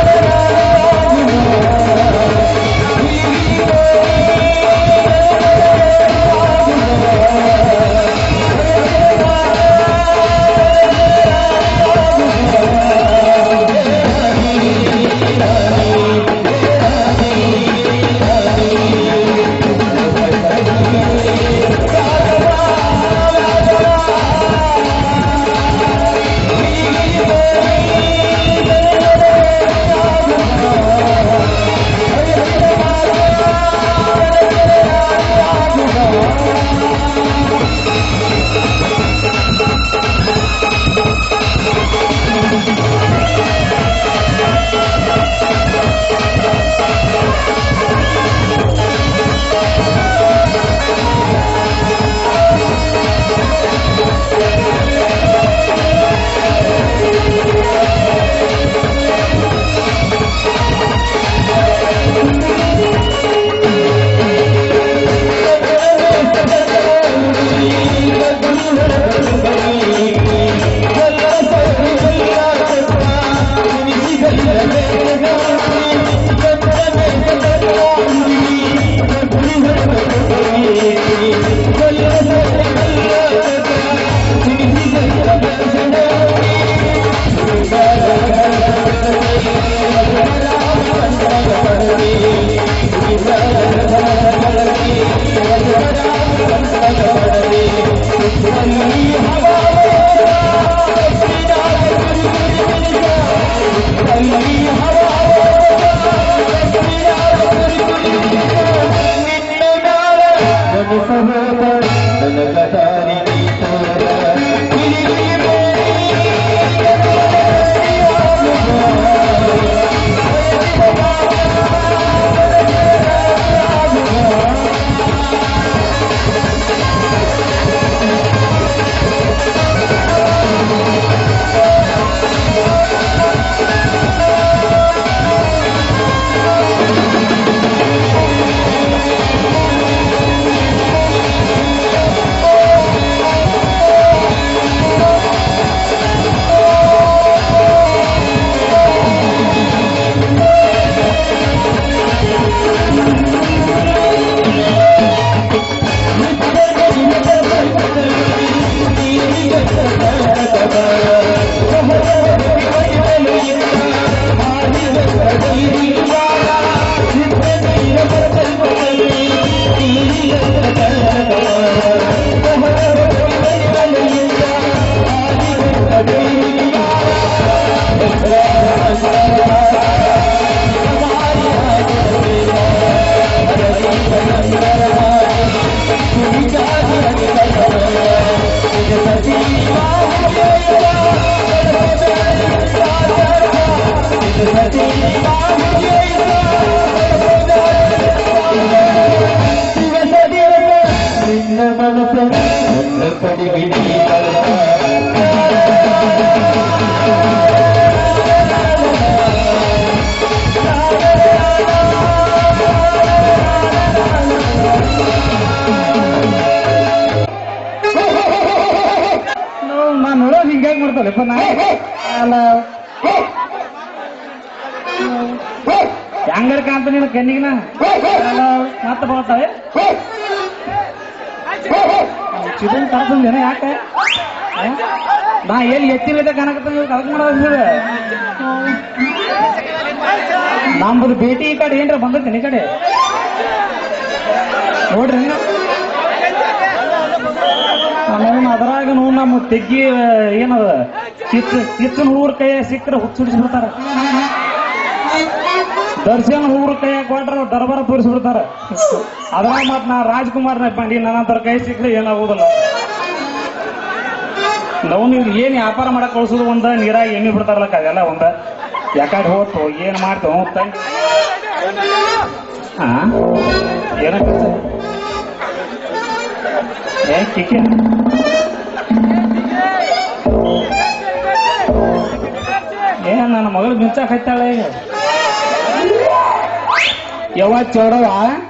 ಬರ್ತಲ್ಲಪ್ಪ ನಾ ಅಲ್ಲ ಹೆಂಗಾರ ಕಾಂತ ನಿನ್ನ ಕಣ್ಣಿಗೆ ನಾ ಅಲ್ಲ ಮತ್ತೆ ಬರ್ತಾವೆ ಚಿದನ್ ತರ್ಸಂದೇನ ಯಾಕೆ ಆ? ನಾ ಎಲ್ಲಿ ಎತ್ತಿನ ಕಾಣಕತ್ತ ನೀವು ಕಲಕ್ ಮಾಡೋದು ನಮ್ಮದು ಭೇಟಿ ಈ ಕಡೆ ಏನ್ರ ಬಂದೈತಿ ಈ ಕಡೆ ನೋಡ್ರಿ ನಮ್ಮ ಅದ್ರಾಗ ನೋಡ್ ನಮ್ಮ ತೆಗ್ಗಿ ಏನದ ಕಿತ್ ಕಿತ್ತನ ಹೂರ್ ಕೈಯ ಸಿಕ್ಕರೆ ಹುಚ್ಚಿಡಿಸ್ಬಿಡ್ತಾರ ದರ್ಶನ್ ಹೂರ್ ಕೈಯ ಕೊಟ್ರ ದರ್ಬಾರ ತೋರಿಸ್ಬಿಡ್ತಾರ ಅದ್ರಾಗ ಮತ್ ನಾ ರಾಜ್ಕುಮಾರ್ನ ಬಂಡಿ ನನ್ನಂತರ ಕೈ ಸಿಕ್ಕರೆ ಏನಾಗುದಿಲ್ಲ ನಾವು ನೀವು ಏನ್ ವ್ಯಾಪಾರ ಮಾಡಕ್ ಕಳ್ಸೋದು ಒಂದ ನೀರಾಗ ಎಣ್ಣೆ ಬಿಡ್ತಾರಲ್ಲ ಅದೆಲ್ಲ ಒಂದ ಯಾಕಡೆ ಹೋತು ಏನ್ ಮಾಡ್ತೇವ ತಂದ್ ಹಾ ಏನಕ್ಕ ಏ ಕಿಕ್ಕಿ ಏ ನನ್ನ ಮಗಳು ಮಿಂಚಾಕ್ ಹತ್ತಾಳೆ ಈಗ ಯಾವ ಚೌಡವ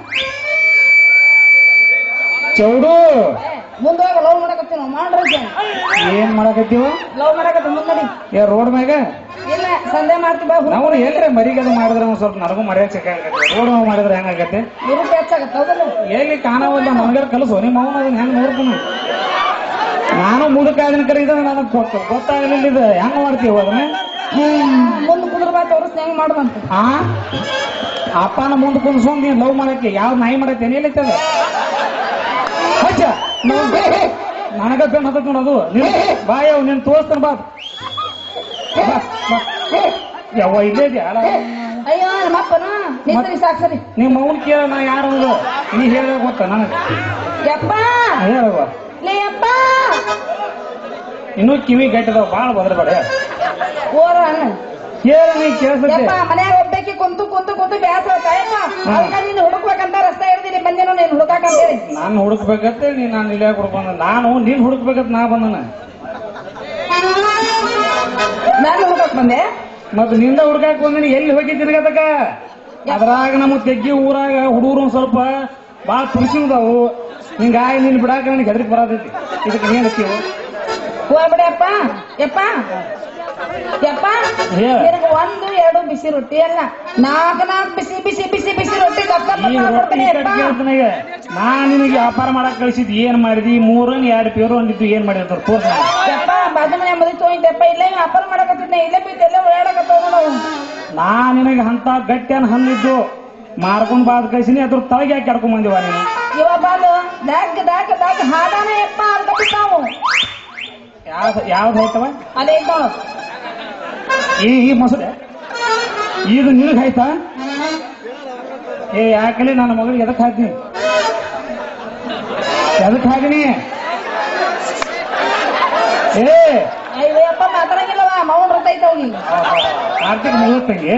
ಚೌಡು ಮುಂದೋಗ ಲವ್ ಮಾಡಕತ್ತೀವಿ ನಾವು ಮಾಡ್ರಿ ಏನ್ ಮಾಡಕತ್ತೀವ ಲವ್ ಮಾಡಕತ್ತಿ ಮುಂದಡಿ ಏ ರೋಡ್ ಮ್ಯಾಗ ಇಲ್ಲ ಸಂದೆ ಮಾಡ್ತಿ ಬಾ ನಾವು ಎಲ್ರಿ ಮರಿಗದು ಮಾಡಿದ್ರೆ ಒಂದ್ ಸ್ವಲ್ಪ ನನಗೂ ಮರ್ಯಾದೆ ಸಿಕ್ಕಂಗತ್ತೆ ರೋಡ್ ಮ್ಯಾಗ ಮಾಡಿದ್ರೆ ಹೆಂಗಾಗತ್ತೆ ಇರು ಹೆಚ್ಚಾಗತ್ತ ಹೌದಲ್ಲ ಎಲ್ಲಿ ಕಾಣವಲ್ಲ ನನಗರ ಕಲಸು ನಿಮ್ಮ ಅವನ ಅದನ್ನ ಹೆಂಗ್ ನೋಡ್ತಾನ ನಾನು ಮುದುಕಾದಿನ ಕರೆ ಇದ ನನಗ್ ಗೊತ್ತ ಗೊತ್ತಾಗಲಿಲ್ಲ ಇದು ಹೆಂಗ್ ಮಾಡ್ತೀವಿ ಅದನ್ನ ಮುಂದ್ ಕುಂದ್ರ ಬಾ ತೋರಿಸ್ ಹೆಂಗ್ ಮಾಡುವಂತ ಆ ಅಪ್ಪನ ಮುಂದೆ ಕುಂದ್ಸ್ಕೊಂಡ್ ನೀನ್ ಲವ್ ಮಾಡಕ್ಕೆ ಯಾವ ನಾಯಿ ಮಾಡಕ್ಕೆ ಏನಿಲ್ಲೈತದ ಹಚ್ಚ ನನಗ ಬೆನ್ ಹತ್ತತ್ ನೋಡೋದು ನೀನ್ ಬಾ ಯಾವ ನೀನ್ ತೋರಿಸ್ತಾನ ಬಾ ಬಾ, ಬಾ. ಯವ್ವ ಇಲ್ಲೇ ಇದೆಯಾ ಅಲ್ಲ ಅಯ್ಯೋ ನಮ್ಮಪ್ಪನ ನಿಂತ್ರಿ ಸಾಕ್ ಸರಿ ನಿಮ್ಮ ಅವನ್ ಕೇಳ ನಾ ಯಾರು ಅನ್ನೋದು ನೀ ಹೇಳ ಗೊತ್ತ ನನಗ ಯಪ್ಪ ಹೇಳವ್ವ ಲೇ ಯಪ್ಪ ಇನ್ನೂ ಕಿವಿ ಗಟ್ಟಿದಾವ ಬಾಳ ಬದ್ರಬೇಡ ಓರ ಅಣ್ಣ ಹೇಳ ನೀ ಕೇಳಿಸತ್ತೆ ಯಪ್ಪ ಮನ್ಯಾಗ ಒಬ್ಬಾಕಿ ಕುಂತು ಕುಂತು ಕುಂತು ಬ್ಯಾಸರ ತಾಯಪ್ಪ ಅದಕ್ಕ ನೀನು ಹುಡುಕ್ಬೇಕಂತ ರಸ್ತೆ ಹಿಡ್ದಿನಿ ಬಂದೇನೋ ನೀನು ಹುಡುಕಾಕಂತೇಳಿ ನಾನು ಹುಡುಕ್ಬೇಕತ್ತೆ ನೀ ನಾನು ಇಲ್ಲೇ ಕೊಡ್ ಬಂದ ನಾನು ನೀನ್ ಹುಡುಕ್ಬೇಕತ್ ನಾ ಬಂದನ ನಾನು ಹುಡುಕಕ್ ಬಂದೆ ಮತ್ ನಿಂದ ಹುಡುಕಾಕ್ ಬಂದಿನಿ ಎಲ್ಲಿ ಹೋಗಿ ತಿರ್ಗತಕ ಅದ್ರಾಗ ನಮ್ಮ ತೆಗ್ಗಿ ಊರಾಗ ಹುಡುಗರು ಒಂದ್ ಸ್ವಲ್ಪ ಬಾಳ ತುರ್ಸಿದಾವು ಹಿಂಗಾಗಿ ನೀನ್ ಬಿಡಾಕ ನನಗೆ ಹೆದರಿಕೆ ಬರತೈತಿ ಇದಕ್ಕೆ ಏನ್ ಹತ್ತೀವು ಹೋಗ್ಬಿಡಪ್ಪ ಯಪ್ಪ ಯಪ್ಪ ಹೇಳ. ನಿನಗೆ ಒಂದು ಎರಡು ಬಿಸಿ ರೊಟ್ಟಿ ಅಲ್ಲ ನಾಲ್ಕು ನಾಲ್ಕು ಬಿಸಿ ಬಿಸಿ ಬಿಸಿ ಬಿಸಿ ರೊಟ್ಟಿ ಕಪ್ ಕಪ್ ಈ ರೊಟ್ಟಿ ಮಾಡ್ಕೊಡ್ತೀನಿ ಈ ಕಡೆ ಯಪ್ಪ ಕೇಳ್ತಾನೆ ಈಗ ನಾನ್ ನಿನಗೆ ವ್ಯಾಪಾರ ಮಾಡಕ್ ಕಳಿಸಿದ್ ಏನ್ ಮಾಡಿದಿ ಮೂರನ್ ಎರಡು ಪೇರು ಅಂದಿದ್ದು ಏನ್ ಮಾಡಿದ್ರು ತೋರ್ಸ ಯಪ್ಪ ಬಾಜು ಮನೆ ಮದಿ ತೊಗೊಂಡಿದ್ದಪ್ಪ ಇಲ್ಲೇ ವ್ಯಾಪಾರ ಮಾಡಕತ್ತಿದ್ದೆ ಇಲ್ಲೇ ಬಿದ್ದು ಎಲ್ಲೇ ಓಡಾಡಕತ್ತವ ನಾವು ನಾ ನಿನಗೆ ಅಂತ ಗಟ್ಟಿಯನ್ ಹಂದಿದ್ದು ಮಾರ್ಕೊಂಡ್ ಬಾದ್ ಕಳಿಸಿನಿ ಅದ್ರ ತಳಗೆ ಯಾಕೆ ಕರ್ಕೊಂಡ್ ಬಂದಿವ ನೀನು ಇವ ಬಂದು ದಾಗ್ ದಾಗ್ ದಾಗ್ ಹಾದಾನ ಯಪ್ಪ ಅನ್ಕತ್ತಿ ನಾವು ಯಾವ್ದು ಯಾವ್ದು ಹೋಯ್ತವ ಅದೇ ನೋಡು ಈ ಈ ಮೊಸಳೆ ಇದು ನಿನಗೆ ಆಯ್ತಾ ಏ ಯಾಕಲಿ ನನ್ನ ಮಗಳಿಗೆ ಎದಕ್ ಹಾಕ್ತೀನಿ ಎದಕ್ ಹಾಕಿನಿ ಏ ಅಯ್ಯೋ ಯಪ್ಪ ಮಾತಾಡಂಗಿಲ್ಲವ ಮೌನ್ ರತೈತ ಹೋಗಿ ಕಾರ್ತಿಕ್ ಮುಗಿಸ್ತಂಗೆ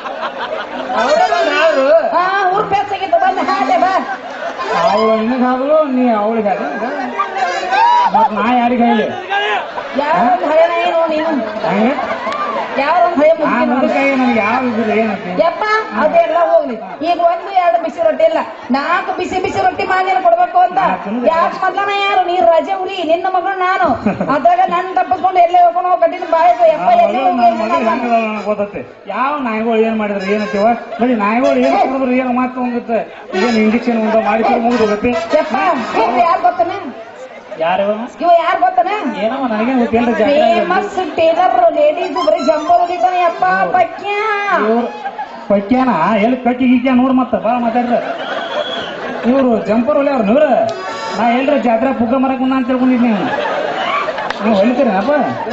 ಹಾ ಊರ್ ಪೇಸಾಗಿತ್ತು ಬಂದು ಹಾಡೆ ಬಾ ಅವಳು ನಿನಗೆ ಹಾಕಲು ನೀ ಅವಳಿಗೆ ಹಾಕ ಮತ್ ನಾ ಯಾರಿಗೆ ಹೇಳಿ ಯಾವ ಒಂದು ಹಳೆನ ಏನು ನೀನು ಹಂಗೆ ಯಾವ ಒಂದು ಹಳೆ ನಾ ಮುಗ್ಗಿ ನೋಡು. ಮುದುಕಾಗಿ ನನಗೆ ಯಾವ ಇದಿಲ್ಲ ಏನಂತಿ ಯಪ್ಪ ಅದೆಲ್ಲ ಹೋಗ್ಲಿ ಈಗ ಒಂದು ಎರಡು ಬಿಸಿ ರೊಟ್ಟಿ ಇಲ್ಲ ನಾಲ್ಕು ಬಿಸಿ ಬಿಸಿ ರೊಟ್ಟಿ ಮಾಡಿ ಕೊಡ್ಬೇಕು ಅಂತ ಯಾಕೆ ಮೊದ್ಲನ ಯಾರು ನೀರ್ ರಜೆ ಉಳಿ ನಿನ್ನ ಮಗಳು ನಾನು ಅದ್ರಾಗ ನನ್ ತಪ್ಪಿಸ್ಕೊಂಡು ಎಲ್ಲೇ ಹೋಗೋಣ ಕಟ್ಟಿನ ಬಾಯ್ದು ಯಪ್ಪ ಎಲ್ಲಿ ಹೋಗಿ ಎಲ್ಲಿ ನಾನು? ಗೊತ್ತೈತೆ ಯಾವ ನಾಯಿಗಳು ಏನ್ ಮಾಡಿದ್ರೆ ಏನಂತೀವ ಬರೀ ನಾಯಿಗಳು ಏನ್ ಮಾಡಿದ್ರು ಏನು ಮಾತು ಹೋಗುತ್ತೆ ಏನ್ ಇಂಜೆಕ್ಷನ್ ಉಂಟ ಮಾಡಿ ಮುಗಿದು ಹೋಗುತ್ತೆ ಯಪ್ಪ ಇವ್ ಯಾರು ಗೊತ್ತನ ಯಾರು ಇವ ಯಾರು ಗೊತ್ತನ ಏನವ ನನಗೆ ಗೊತ್ತಿಲ್ಲ ಜಾತ್ರೆ ಫೇಮಸ್ ಟೇಲರ್ ಲೇಡೀಸ್ ಬರೀ ಜಂಬರ್ ಹೊಡಿತಾನೆ ಯಪ್ಪ ಪಕ್ಯ ಇವ್ರು ಪಕ್ಯಾನ ಎಲ್ಲಿ ಕಟ್ಟಿ ಗೀಕ್ಯ ನೋಡ್ ಮತ್ತ ಬಾ ಮಾತಾಡ್ರ ಇವ್ರು ಜಂಪರ್ ಹೊಲಿ ಅವ್ರು ನೀವ್ರ ನಾ ಎಲ್ರ ಜಾತ್ರೆ ಪುಗ್ಗ ಮರಕ್ ಅಂತ ತಿಳ್ಕೊಂಡಿದ್ನಿ ನೀವು ನೀವು ಹೊಲಿತೀರಪ್ಪ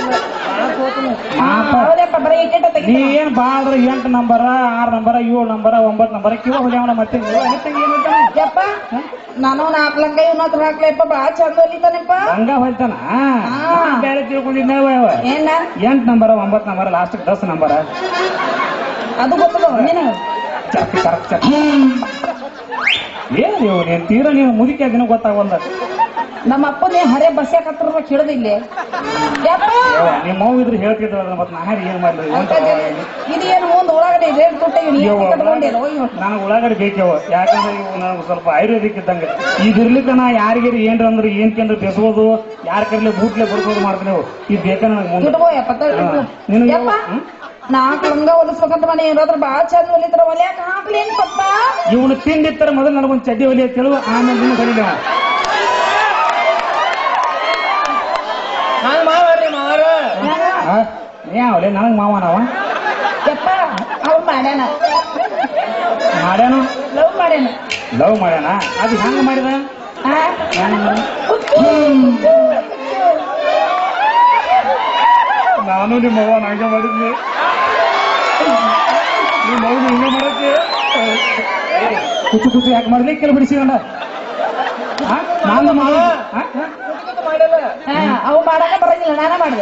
ಮಾಪ ಹೌದಪ್ಪ ಬರೀ ಇಟ್ಟಿಟ್ಟ ನೀ ತೆಗಿ ಏನ್ ಬಾ ಅಂದ್ರೆ ಎಂಟು ನಂಬರ ಆರ್ ನಂಬರ ಏಳು ನಂಬರ ಒಂಬತ್ತು ನಂಬರ ಕಿವ ಹೊಲಿಯವನ ಮತ್ತೆ ನೀವು ಹೊಲಿತಂಗೆ ಏನ್ ಹೇಳ್ತಾನೆ? ಯಪ್ಪ ನಾನು ನಾಲ್ಕು ಲಂಗ ಇವನ ಹತ್ರ ಹಾಕ್ಲಪ್ಪ ಬಾ ಚಂದ ಹೊಲಿತಾನಪ್ಪ ಹಂಗ ಹೊಲ್ತಾನ ಹಾ. ಬೇರೆ ತಿಳ್ಕೊಂಡಿದ್ದ ಏನ ಎಂಟು ನಂಬರ ಒಂಬತ್ತು ನಂಬರ ಲಾಸ್ಟ್ ದಸ್ ನಂಬರ ಅದು ಗೊತ್ತದ ನೀನು ಚಪ್ಪಿ ಕರಕ್ ಚಪ್ಪಿ ಏನ್ ನೀವು ನೀನ್ ತೀರ ನೀವು ಮುದುಕಿ ದಿನ ಗೊತ್ತಾಗಲ್ಲ ನಮ್ಮ ಅಪ್ಪನೇ ಹರೆ ಬಸ್ಯಾಕತ್ರ ಹಿಡಿದು ಇಲ್ಲಿ ಯಪ್ಪ ಯವ್ವ, ನಿಮ್ಮ ಅವ್ವ ಇದ್ರೆ ಹೇಳ್ತಿದ್ರಲ್ಲ ಮತ್ತೆ ನಾ ಹಾರಿ ಏನ್ ಮಾಡ್ಲಿ ಇದು ಏನು ಮುಂದ್ ಒಳಗಡೆ ರೇಟ್ ತುಟ್ಟ ಕಟ್ಕೊಂಡಿರೋ ನನಗೆ ಉಳ್ಳಾಗಡ್ಡಿ ಬೇಕವ ಯಾಕಂದ್ರೆ ಇವು ನನಗೆ ಸ್ವಲ್ಪ ಆಯುರ್ವೇದಿಕ್ ಇದ್ದಂಗೆ ಇದಿರ್ಲಿಕ್ಕ ನಾ ಯಾರಿಗಾರಿ ಏನ್ರ ಅಂದ್ರೆ ಏನ್ ಕೇಂದ್ರ ಬೆಸೋದು ಯಾರ ಕರ್ಲಿ ಬೂಟ್ಲೆ ಬಡ್ಸೋದು ಮಾಡ್ತೀನಿ ಅವು ಇದು ಬೇಕ ನನಗೆ ಮುಂದೆ ಇಟ್ಕೋ ಯಪ್ಪ ತಗೊಳ್ಳಿ, ಹಾ. ಇಟ್ಕೋ. ನಿನಗೆ ಯಪ್ಪ ಹ್ಮ್? ನಾಲ್ಕು ಲಂಗ ಹೊಲಿಸ್ಬೇಕಂತ ಮನೆ ಏನಾದ್ರು ಬಾಳ ಚಂದ ಹೊಲಿದ್ರ ಹೊಲಿಯಾಕ ಹಾಕ್ಲೇನ್ ಪಪ್ಪ ಇವನು ತಿಂದಿತ್ತರ ಮೊದಲು ನನಗೊಂದು ಚಡ್ಡಿ ಹೊಲಿ ಅಂತ ಹೇಳು ಆಮೇಲೆ ನಿನ್ನ ಹೊಲಿಲ್ಲ ಹಂಗ ಮಾಡ್ರಿ ಮಾವಾರ ಯಾವಲೆ ನನಗೆ ಮಾವ ನಾವ ಯಪ್ಪ ಅವ್ರು ಮಾಡ್ಯಾನ ಮಾಡ್ಯಾನು ಲವ್ ಮಾಡ್ಯಾನ ಲವ್ ಮಾಡ್ಯಾನ ಅದು ಹೆಂಗ ಮಾಡಿದ ಆ? ಹೆಂಗ್ ಮಾಡ್ದ? ನಾನು ನಿಮ್ಮ ಅವ್ವ ನಂಗೆ ಮಾಡಿದ್ನಿ ನಿಮ್ಮ ಅವ್ವ ಹಿಂಗೆ ಮಾಡಕ್ಕೆ ಕುಚ್ಚು ಕುಚ್ಚು ಯಾಕೆ ಮಾಡ್ಲಿ ಕೆಲ ಬಿಡಿಸಿಕೊಂಡ ನಾನು ಮಗ ಆ? ಆ? ಮಾಡಲ್ಲ ಹಾ, ಅವು ಮಾಡಾಕ ಬರಂಗಿಲ್ಲ ನಾನ ಮಾಡಿದೆ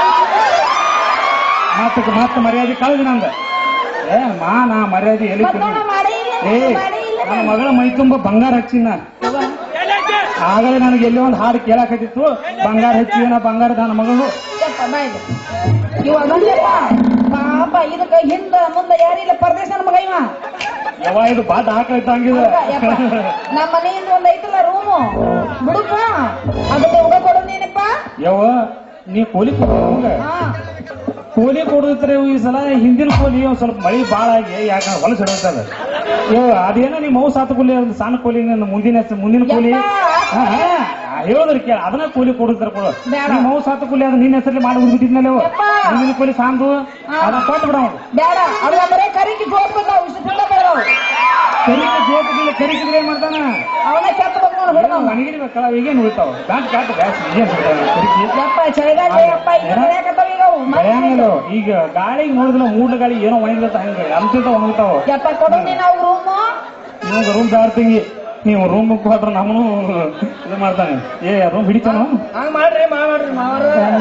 ಮಾತಕ್ಕೆ ಮಾತು ಮರ್ಯಾದೆ ಕಳೆದು ನಂದ ಏ ಮಾ ನಾ ಮರ್ಯಾದೆ ಎಲ್ಲಿ ಮತ್ತವ ತಿಂದಿ? ಮಾಡೇ ಇಲ್ಲ ಏ ಮಾಡೇ ಇಲ್ಲ ನನ್ನ ಮಗಳ ಮೈ ತುಂಬ ಬಂಗಾರ ಹಚ್ಚಿನ ಆಗಲೇ ನನಗೆ ಎಲ್ಲಿ ಒಂದು ಹಾಡು ಕೇಳಾಕತ್ತಿತ್ತು ಬಂಗಾರ ಹೆಚ್ಚಿ ನಾ ಬಂಗಾರ ನನ್ನ ಮಗಳು ಯಪ್ಪ ಬಾಯ್ದು ಇವ ಬಂದಪ್ಪ ಪಾಪ ಇದಕ್ಕ ಹಿಂದ ಮುಂದ ಯಾರಿಲ್ಲ ಪರದೇಶ ನನ್ನ ಮಗ ಇವ ಯಾವ ಇದು ಬಾಟ್ ಹಾಕೈತಂಗಿದೆ ಯಪ್ಪ ನಮ್ಮ ಮನೆಯಿಂದ ಒಂದ್ ಐತಲ್ಲ ರೂಮು ಬಿಡುಪ್ಪ ಅದಕ್ಕೆ ಉಗ ಕೊಡೋದೇನಪ್ಪ ಯವ್ವ ನೀ ಕೋಲಿ ಕೊಡ ಹಾ ಕೋಲಿ ಕೊಡಿದ್ರೆ ಈ ಸಲ ಹಿಂದಿನ ಕೋಲಿ ಒಂದ್ ಸ್ವಲ್ಪ ಮಳಿ ಬಾಳ ಆಗಿ ಯಾಕಂದ್ರೆ ಹೊಲಸ ಹಿಡಿತದ ಯೋ ಅದೇನೋ ನಿಮ್ಮ ಮೌ ಸಾತು ಕೋಲಿ ಒಂದು ಸಣ್ಣ ಕೋಲಿ ನನ್ನ ಮುಂದಿನ ಹೆಸ್ರು- ಮುಂದಿನ ಕೋಲಿ ಹಾ, ಹಾ, ಹೇಳೋದ್ರ ಕೇಳ ಅದನ್ನ ಕೋಲಿ ಕೊಡಿಸ್ತಾರ ಕೊಡು ಬೇಡ. ನಿಮ್ಮ ಮೌ ಸಾತು ಕೋಲಿ ಅದು ನಿನ್ನ ಹೆಸರಲ್ಲಿ ಮಾಡಿ ಹುಡುಗಿಟ್ಟಿದ್ನಲ್ಲ ಯಪ್ಪ. ಮುಂದಿನ ಕೋಲಿ ಸಾಂದು ಅದನ್ನ ಕೊಟ್ಟು ಬಿಡ ಅವ್ನು ಬೇಡ ಅವ ಬರೇ ಕರಿಕಿ ಜೋತ್ ಬಂದಾವ್ ಇಷ್ಟು ತಿಂದ ಬೇಡವು ಕರಿಕೆ ಜೋತಿಗಿಲ್ಲ ಕರಿಕಿದ್ರೆ ಏನ್ ಮಾಡ್ತಾನ ಅವನ ಕೆತ್ತ ಬಂದ ಹಿಡ್ದವ ಒಣಗಿರ್ಬೇಕಲ್ಲ ಈಗೇನು ಉಳಿತಾವ ಗಾಂಟ್ ಗಾಂಟ್ ಬ್ಯಾಸ್ ಏನ್ ಕರಿಕಿ ಯಪ್ಪ ಚಳಿಗಾಲ ಯಪ್ಪ ಈಗ ಮನ್ಯಾಕತ್ತಾವ ಈಗ ಅವು. ಮತ್ತ್ ಭಯಾನಲ್ಲ ಈಗ ಗಾಳಿಗೆ ನೋಡಿದ್ರೆ ಮೂಡ್ಲ ಗಾಳಿ ಏನೋ ಒಣಗಿರುತ್ತೆ ಹಂಗ ಅಂತಿಂತ ಒಣಗ್ತಾವ ಯಪ್ಪ ಕೊಡು ನೀನು ಅವ್ ರೂಮು ನೀವು ರೂಮ್ ದಾರ್ತಿಂಗಿ ನೀವು ರೂಮ್ ಬುಕ್ ಹೋದ್ರೆ ನಮ್ಮನು ಇದು ಮಾಡ್ತಾನೆ ಏ ರೂಮ್ ಹಿಡಿತಾನು ಹಂಗ ಮಾಡ್ರಿ ಮಾ ಮಾಡ್ರಿ ಮಾವಾರ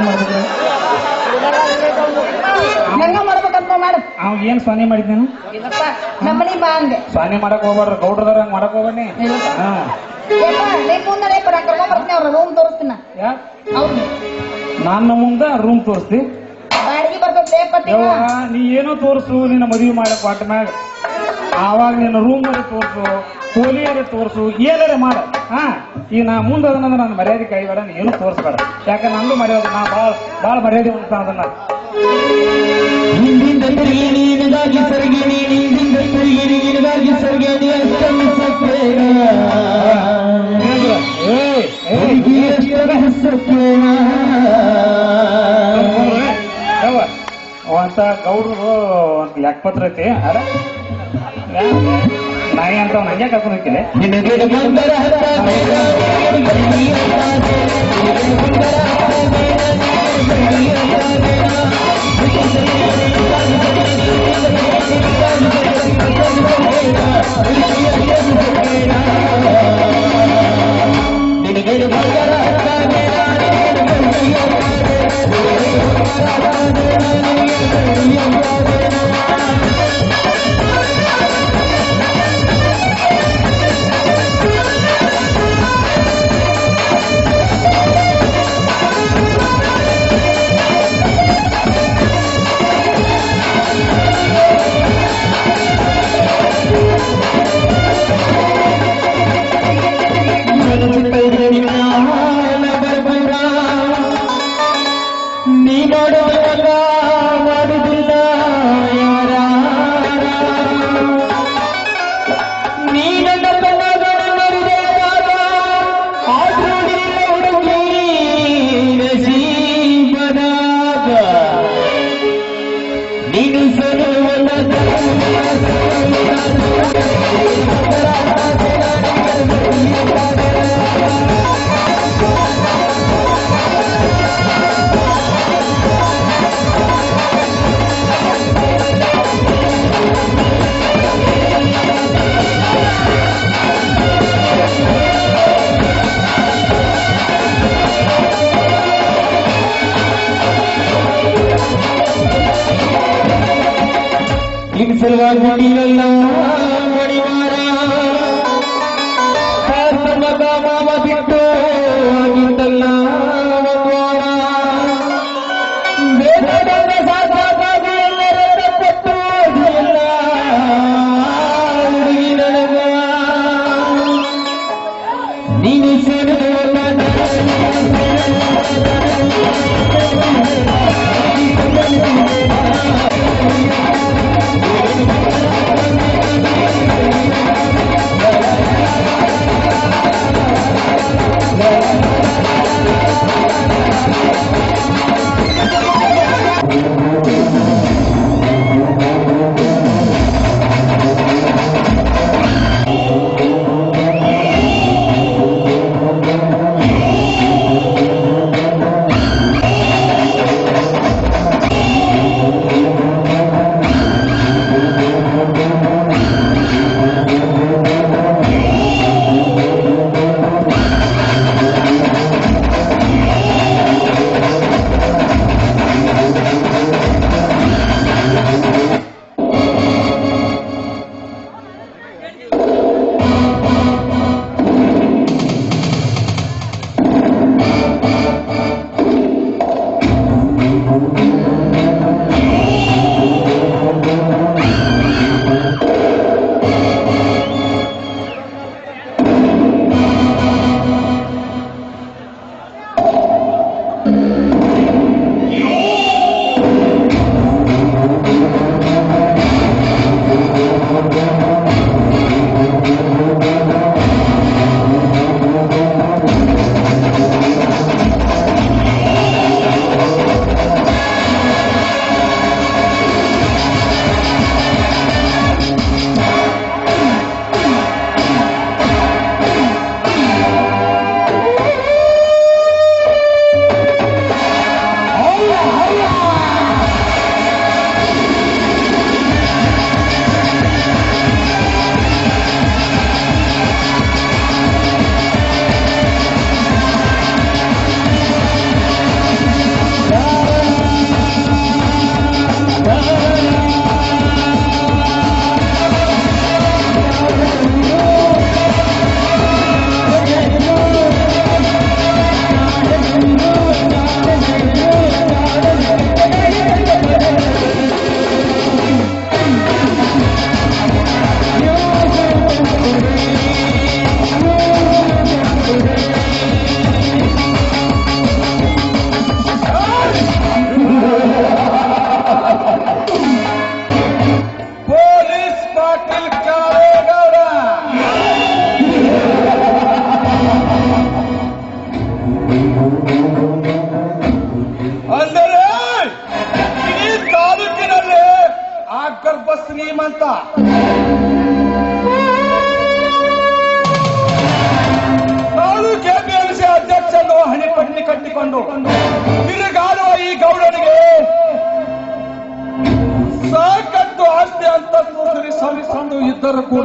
ಹೆಂಗ ಮಾಡ್ಬೇಕಂತ ಮಾಡು ಅವ್ ಏನ್ ಸ್ವಾನಿ ಮಾಡಿದ್ನೇನು ಇಲ್ಲಪ್ಪ ನಮ್ಮನಿ ಬಾ ಹಂಗೆ ಸ್ವಾನಿ ಮಾಡಕ್ ಹೋಗ್ಬಾರ್ದು ಗೌಡ್ರದಾರ ಹಂಗ ಮಾಡಕ್ ಹೋಗ್ಬಾನಿ ಹಾ ಯಪ್ಪ ನಿಮ್ ಮುಂದೆ ಕರ್ಕೊಂಡ್ ಬರ್ತೀನಿ ಅವ್ರ ರೂಮ್ ತೋರಿಸ್ತೀನ ಯಾ ಅವ್ರಿಗೆ ನನ್ನ ಮುಂದ ರೂಮ್ ತೋರಿಸ್ತಿ ಬಾಡಿಗೆ ಬರ್ತೈತೆ ಪಟ್ಟಿ ಯವ್ವ ನೀ ಏನೋ ತೋರ್ಸು ನಿನ್ನ ಮದುವೆ ಮಾಡಕ್ ಪಾಟ ಮ್ಯಾಗ ಆವಾಗ ನಿನ್ನ ರೂಮ್ ತೋರ್ಸು ಕೋಲಿಯರೆ ತೋರ್ಸು ಏನಾರೆ ಮಾಡ ಹಾ ಈಗ ನಾ ಮುಂದೆ ಅದನ್ನ ನನ್ನ ಮರ್ಯಾದೆ ಕೈಬೇಡ ನೀ ಏನು ತೋರಿಸ್ಬೇಡ ಯಾಕಂದ್ರೆ ನಂದು ಮರ್ಯಾದೆ ನಾ ಬಾಳ ಬಾಳ ಮರ್ಯಾದೆ ಉಂಟ ಅದನ್ನ ಹಿಂದಿಂದ ತಿರುಗಿ ನೀನಿಗಾಗಿ ಸರಿಗೆ ನೀನು ಹಿಂದಿಂದ ತಿರುಗಿ ನೀನಿಗಾಗಿ ಸರಿಗೆ ನೀ ಅಸ್ತಮಿಸಕ್ಕೇನ ಏ ಏ ಹೆಸಕ್ಕೇನ ಯವ್ವ, ಅವಂತ ಗೌಡ್ರು ಒಂದು ಲೆಕ್ಕಪತ್ರ ಐತಿ ಅಲ್ಲ ನಾಯಿ ಅಂತ ನಂಗೆ ಕರ್ಕೊಂಡು ಹೋಗ್ತೀನಿ ನಿನಗೆ ಬಂದರ ನಿನಗೆ ಬಂದರ ನೀ ಮಾಡುವಾಗ ಮಾಡುದಿಲ್ಲ ಯಾರ ನೀ ನನ್ನ ಕಣ್ಣಗಳನ್ನು ಮರಿದಾಗ ಆದ್ರೂ ನಿನ್ನ ಹುಡುಗಿ ನಸೀಬನಾಗ ನೀನು ಸರುವಲ್ಲ ನಿನ್ ಸಲುವಾಗಿ ನೀವೆಲ್ಲ ಮಣಿವಾರ ಮಗ ಮಾವ ಬಿಟ್ಟು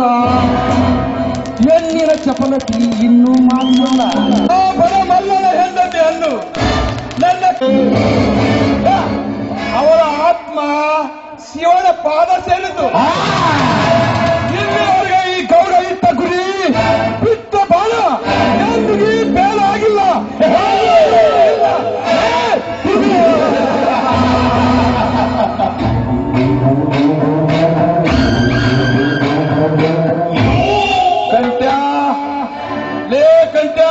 ಹೆಣ್ಣಿನ ಚಪಲತಿ ಇನ್ನೂ ಮಾಡಿಲ್ಲ ಆ ಬಡ ಮಲ್ಲನ ಹೆಂಡತಿ ಅನ್ನು ನನ್ನ ಅವಳ ಆತ್ಮ ಶಿವನ ಪಾದ ಸೇರಿತು ಇಲ್ಲಿವರೆಗೆ ಈ ಗೌಡ ಇಟ್ಟ ಗುರಿ ಬಿಟ್ಟ ಬಾಳ ಎಂದಿಗೆ ಬೇಡ ಆಗಿಲ್ಲ ಇಲ್ಲ. ಕಂಟ್ಯ ಲೇ ಕಂಟ್ಯ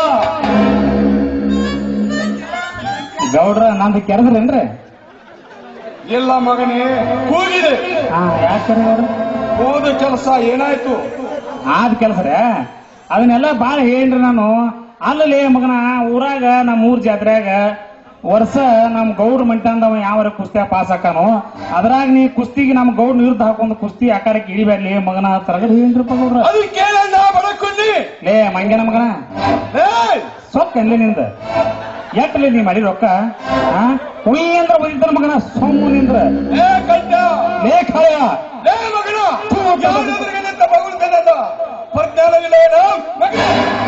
ಗೌಡ್ರ ನಂದು ಕೆರೆದ್ರೇನ್ರಿ ಇಲ್ಲ ಮಗನೇ ಕೂಗಿದೆ ಹಾ ಯಾಕೆ ಗೌಡ್ರ ಹೋದ ಕೆಲಸ ಏನಾಯ್ತು ಆದ ಕೆಲಸ ರೀ ಅದನ್ನೆಲ್ಲ ಬಾಳ ಹೇಳ್ರಿ ನಾನು ಅಲ್ಲಲ್ಲಿ ಮಗನ ಊರಾಗ ನಮ್ಮ ಊರ್ ಜಾತ್ರೆಯಾಗ ವರ್ಷ ನಮ್ ಗೌಡ್ರ ಮಂಟಂದವ ಯಾವ ಕುಸ್ತಿಯ ಪಾಸ್ ಹಾಕಾನು ಅದ್ರಾಗ ನೀ ಕುಸ್ತಿಗೆ ನಮ್ ಗೌಡ್ ವಿರುದ್ಧ ಹಾಕೊಂಡ್ ಕುಸ್ತಿ ಆಕಾರಕ್ಕೆ ಇಳಿಬೇಡ್ಲಿ ಮಗನ ತರಗಡೆ ಹೇಳ್ರಿಪ್ಪ ಗೌಡ್ರ ಅದು ಕೇಳಣ್ಣ ಬಡಕುಂಡಿ ಲೇ ಮಂಗ್ಯನ ಮಗನ ಏಯ್! ಸೊಕ್ಕ ಎಲ್ಲಿ ನಿಂದ ಎಟ್ಟಲಿ ನೀ ಮಾಡಿ ರೊಕ್ಕ ಆ ಉಯ್ ಅಂದ್ರ ಬದಿತಾನ ಮಗನ ಸೊಮ್ಮು ನಿಂದ್ರ ಏ ಕಂಟ್ಯ ಲೇ ಖಾಯ ಲೇ ಮಗನ ಯಾವನೆದುರಿಗೆ ನಿಂತ ಮಗುಳ್ತನದ ಪ್ರಜ್ಞಾನವಿಲ್ಲ ಏನು ಮಗನ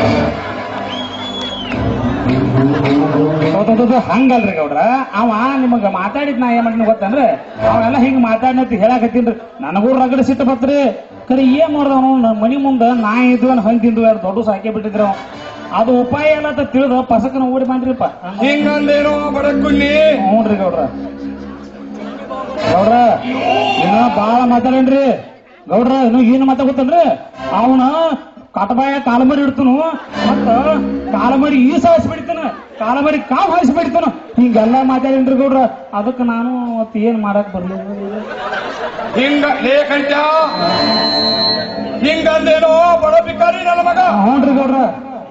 ಹೌದೌದು ಹಂಗಲ್ರಿ ಗೌಡ್ರ ಅವ ನಿಮಗ ಮಾತಾಡಿದ್ ನಾ ಏನ್ ಮಾಡಿನ ಗೊತ್ತಂದ್ರೆ ಅವೆಲ್ಲ ಹಿಂಗ್ ಮಾತಾಡಿನಂತ ಹೇಳಾಕತ್ತೀನ್ರಿ ನನಗೂ ರಗಡ ಸಿಟ್ಟು ಬತ್ರಿ ಕರೆ ಏನ್ ಮಾಡ್ದವನು ನಮ್ಮ ಮನಿ ಮುಂದ ನಾ ಇದ್ವ ಹಂಗ್ ತಿಂದ್ವಿ ಯಾರು ದೊಡ್ಡ ಸಾಕಿ ಬಿಟ್ಟಿದ್ರು ಅವ. ಅದು ಉಪಾಯ ಎಲ್ಲ ಅಂತ ತಿಳಿದು ಪಸಕನ ಓಡಿ ಬಂದ್ರಿಪ್ಪ ಹಿಂಗಂದೇನೋ ಬಡಕುಂಡಿ ಹ್ಞೂನ್ರಿ ಗೌಡ್ರ ಗೌಡ್ರ ಇನ್ನ ಬಾಳ ಮಾತಾಡೇನ್ರಿ ಗೌಡ್ರ ಇನ್ನು ಏನ್ ಮಾತಾಡ್ತನ್ರಿ ಅವನ ಕಟಬಾಯ ಕಾಲಮರಿ ಇಡ್ತನು ಮತ್ತ ಕಾಲಮರಿ ಈಸ ಹಾಸಿ ಬಿಡ್ತಾನ ಕಾಲಮರಿ ಕಾವ್ ಹಾಸಿ ಬಿಡ್ತಾನ ಹಿಂಗೆಲ್ಲ ಮಾತಾಡೇನ್ರಿ ಗೌಡ್ರ ಅದಕ್ಕೆ ನಾನು ಮತ್ ಏನ್ ಮಾಡಕ್ ಬರ್ಲಿಲ್ಲ ಹಿಂಗ ಲೇ ಕಂಟ್ಯ ಹಿಂಗಂದೇನೋ ಬಡ ಬಿಕಾರಿ ನನ್ನ ಮಗ ಹ್ಞೂನ್ರಿ ಗೌಡ್ರ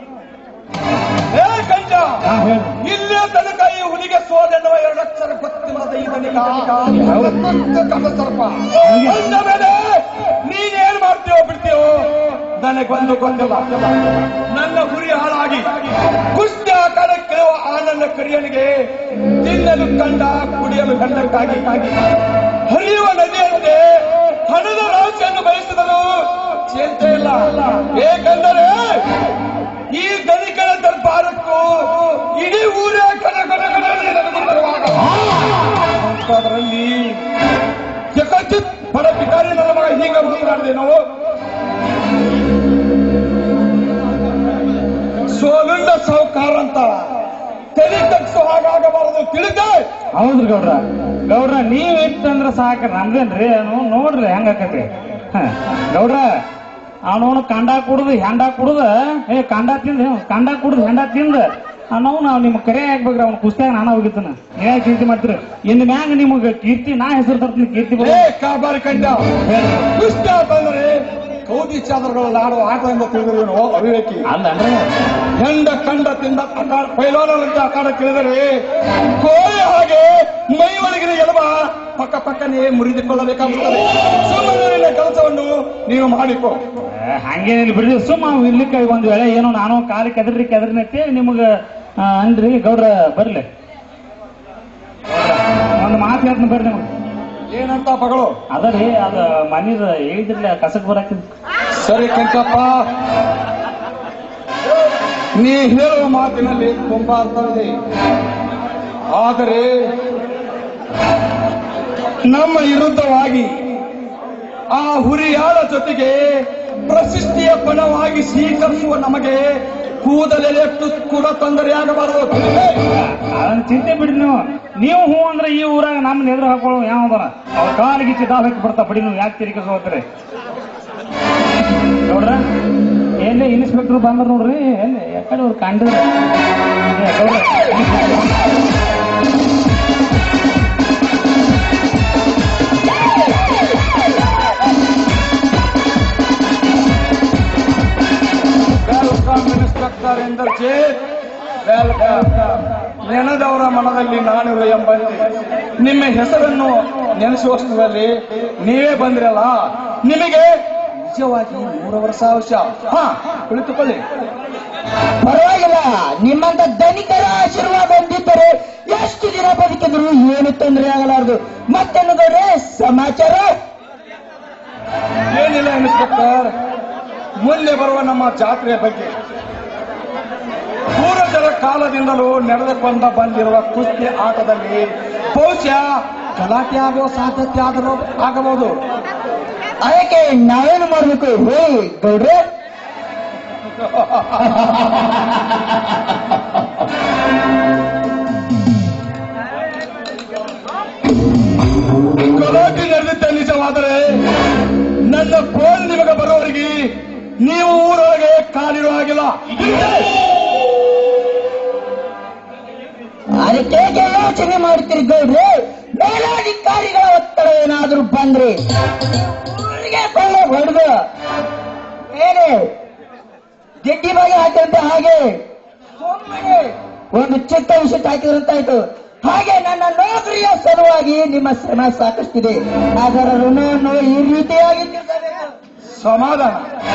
ಏ ಕಂಟ್ಯ ಹಾ ಹೇಳಿ ಇಲ್ಲೇ ತನಕ ಈ ಹುಲಿಗೆ ಸೋದೆನ್ನುವ ಎರಡಕ್ಷರ ಗೊತ್ತಿಲ್ಲದ ಈ ತನಿಕ ಕಸ ಸರ್ಪ ಅಂದ ಮೇಲೆ ನೀನೇನ್ ಮಾಡ್ತೀವೋ ಬಿಡ್ತೀವೋ ನನಗೊಂದು ಗೊತ್ತಿಲ್ಲ ನನ್ನ ಗುರಿ ಹಾಳಾಗಿ ಕುಸ್ತಿ ಆಕಾರಕ್ಕೆ ಆ ನನ್ನ ಕರಿಯನಿಗೆ ತಿನ್ನಲು ಕಂಡ ಕುಡಿಯಲು ಗಂಡಕ್ಕಾಗಿ ಹರಿಯುವ ನದಿಯಂತೆ ಹಣದ ರಾಶಿಯನ್ನು ಬಯಸಿದರು ಚಿಂತೆ ಇಲ್ಲ ಏಕೆಂದರೆ ಈ ಧನಿಕರ ದರ್ಬಾರಕ್ಕೂ ಇಡೀ ಊರೇ ಕಣ ಕಣ ಕಣ ನನಗೆ ಬರುವಾಗ ಅಂಥದ್ರಲ್ಲಿ ಜಗಜಿತ್ ಬಡ ಬಿಕಾರಿ ನನ್ನ ಮಗ ಹೀಗ ಮಾತಾಡಿದೇನೋ ಸೋಲುಂಡ ಸಾಹುಕಾರ ಅಂತ ತಲೆ ತಗ್ಸೋ ಹಾಗಾಗಬಾರದು ತಿಳಿದೆ ಹೌದ್ರಿ ಗೌಡ್ರ ಗೌಡ್ರ ನೀವ್ ಇಟ್ಟಂದ್ರ ಸಾಕ ನಮ್ದೇನ್ರಿ ಅವ್ನು ನೋಡ್ರಿ ಹೆಂಗಾಕತ್ರಿ ಹ, ಗೌಡ್ರ ಅವನವನು ಕಂಡ ಕುಡ್ದು ಹೆಂಡ ಕುಡ್ದ ಏ ಕಂಡ ತಿಂದ ಕಂಡ ಕುಡ್ದು ಹೆಂಡ ತಿಂದ ನಾವು ನಾವು ನಿಮ್ ಕರೆ ಹಾಕ್ಬೇಕ್ರಿ ಅವ್ನ ಕುಸ್ತಿಯಾಗ ನಾನು ಹೋಗಿದ್ದಾನ ನೀವೇ ಕೀರ್ತಿ ಮಾಡ್ತೀರಿ ಇನ್ ಮ್ಯಾಂಗ ನಿಮಗ ಕೀರ್ತಿ ನಾ ಹೆಸರು ತರ್ತೀನಿ ಕೀರ್ತಿ ಏ ಬರೋದು. ಕಾಬಾರಿ ಕಂಡ ಕುಸ್ತ ಅಂತಂದ್ರೆ ಕೌದಿ ಚಾದರಗಳಲ್ಲಿ ಆಡುವ ಆಟ ಎಂದು ತಿಳಿದಿರುವನು ಅವಿವೇಕಿ ಅಲ್ಲನ್ರಿ ಹೆಂಡ ಕಂಡ ತಿಂದ ಅಖಾಡ ಪೈಲೋನಂತ ಅಖಾಡ ಕೇಳಿದರೆ ಕೋಳಿ ಹಾಗೆ ಮೈ ಒಳಗಿನ ಎಲುಬ ಪಕ್ಕ ಪಕ್ಕನೆ ಮುರಿದುಕೊಳ್ಳಬೇಕಾಗುತ್ತದೆ ಸುಮ್ಮನೆ ನಿನ್ನ ಕೆಲಸವನ್ನು ನೀವು ಮಾಡಿಕೊ ಏ, ಹಂಗೇನಿಲ್ಲ ಬಿಡ್ರಿ ಸುಮ್ಮ ಇರ್ಲಿಕ್ಕೆ ಒಂದ್ ವೇಳೆ ಏನೋ ನಾನು ಕಾಲಿ ಕೆದರ್ರಿ ಕೆದರ್ನೈತಿ ನಿಮಗ ಆ, ಅನ್ರಿ ಗೌಡ್ರ ಬರ್ಲಿ ಒಂದು ಮಾತು ಹೇಳ್ತೀನಿ ಬರ್ರಿ ನಿಮ್ಗೆ ಏನಂತ ಪಗಳು ಅದರಿ ಅದ ಮನೀದ ಹೇಳಿದ್ರಲ್ಲ ಕಸಕ್ ಬರಾಕಿದ್ ಸರಿ ಕೆಂಚಪ್ಪ ನೀ ಹೇಳುವ ಮಾತಿನಲ್ಲಿ ತುಂಬಾ ಅರ್ಥವಿದೆ ಆದರೆ ನಮ್ಮ ವಿರುದ್ಧವಾಗಿ ಆ ಹುರಿಯಾಳ ಜೊತೆಗೆ ಪ್ರಶಸ್ತಿಯ ಪಣವಾಗಿ ಸ್ವೀಕರಿಸುವ ನಮಗೆ ಕೂದಲೆಟ್ಟು ಕೂಡ ತೊಂದರೆಯಾಗಬಾರದು ತಿಳಿದೆ? ಅದನ್ನ ಚಿಂತೆ ಬಿಡ್ರಿ ನೀವು ನೀವು ಹೂ ಅಂದ್ರೆ ಈ ಊರಾಗ ನಮ್ಮ ಎದುರು ಹಾಕೊಳ್ಳೋ ಯಾವ್ದಾರ ಅವ್ರ ಕಾಲಿಗೆ ಚಿದಾಲ್ ಹಾಕಿ ಬರ್ತಾ ಬಿಡಿ ನೀವು ಯಾಕೆ ತಿರುಗಿ ಹೋಗ್ತೀರಿ ನೋಡ್ರ ಎಲ್ಲಿ ಇನ್ಸ್ಪೆಕ್ಟರ್ ಬಂದ್ರ ನೋಡ್ರಿ ಎಲ್ಲಿ ಯಾಕಡೆ ಅವ್ರು ಕಂಡಿದ್ರು ಏ, ಗೌಡ್ರ, ವೆಲ್ಕಮ್ ಇನ್ಸ್ಪೆಕ್ಟರ್ ಇಂದ್ರಜಿತ್ ವೆಲ್ಕಮ್ ನೆನೆದವರ ಮನದಲ್ಲಿ ನಾನಿರು ಎಂಬಂತೆ ನಿಮ್ಮ ಹೆಸರನ್ನು ನೆನೆಸುವಷ್ಟರಲ್ಲಿ ನೀವೇ ಬಂದ್ರಲ್ಲ ನಿಮಗೆ ನಿಜವಾಗಿ ಮೂರು ವರ್ಷ ಅವಶ್ಯ ಹಾ ಕುಳಿತುಕೊಳ್ಳಿ ಪರವಾಗಿಲ್ಲ ನಿಮ್ಮಂತ ಧನಿಕರ ಆಶೀರ್ವಾದ ಹೊಂದಿದ್ದರೆ ಎಷ್ಟು ದಿನ ಬದುಕಿದ್ರು ಏನು ತೊಂದರೆ ಆಗಲಾರದು ಮತ್ತೇನು ಗೌಡ್ರೆ ಸಮಾಚಾರ ಏನಿಲ್ಲ ಇನ್ಸ್ಪೆಕ್ಟರ್ ಮುಂದೆ ಬರುವ ನಮ್ಮ ಜಾತ್ರೆಯ ಬಗ್ಗೆ ಪೂರ್ವಜರ ಕಾಲದಿಂದಲೂ ನಡೆದುಕೊಂಡ ಬಂದಿರುವ ಕುಸ್ತಿ ಆಟದಲ್ಲಿ ಬಹುಶಃ ಗಲಾಟೆ ಆಗುವ ಸಾಧ್ಯತೆ ಆದರೂ ಆಗಬಹುದು ಅದಕ್ಕೆ ನಾವೇನು ಮಾಡ್ಬೇಕು ಹೇಳಿ ಗೌಡ್ರೆ ಗಲಾಟೆ ನಡೆದಿದ್ದ ನಿಜವಾದರೆ ನನ್ನ ಫೋನ್ ನಿಮಗೆ ಬರುವವರೆಗೆ ನೀವು ಊರೊಳಗೆ ಕಾಲಿರೋ ಹಾಗಿಲ್ಲ ಅದಕ್ಕೆ ಯೋಚನೆ ಮಾಡ್ತೀರಿ ಗೌಡ್ರೆ ಮೇಲಾಧಿಕಾರಿಗಳ ಒತ್ತಡ ಏನಾದ್ರೂ ಬಂದ್ರೆ ಊರಿಗೆ ಕೊಳ್ಳೆ ಹೊಡೆದು ಏನು ಗಿಡ್ಡಿ ಬಗ್ಗೆ ಹಾಕಿದಂತ ಹಾಗೆ ಸುಮ್ಮನೆ ಒಂದು ಚಿಕ್ಕ ವಿಷಯ ಹಾಕಿದ್ರಂತಾಯ್ತು ಹಾಗೆ ನನ್ನ ನೌಕರಿಯ ಸಲುವಾಗಿ ನಿಮ್ಮ ಶ್ರಮ ಸಾಕಷ್ಟಿದೆ ಅದರ ಋಣವನ್ನು ಈ ರೀತಿಯಾಗಿ ತೀರ್ಸಬೇಕು. ಸಮಾಧಾನ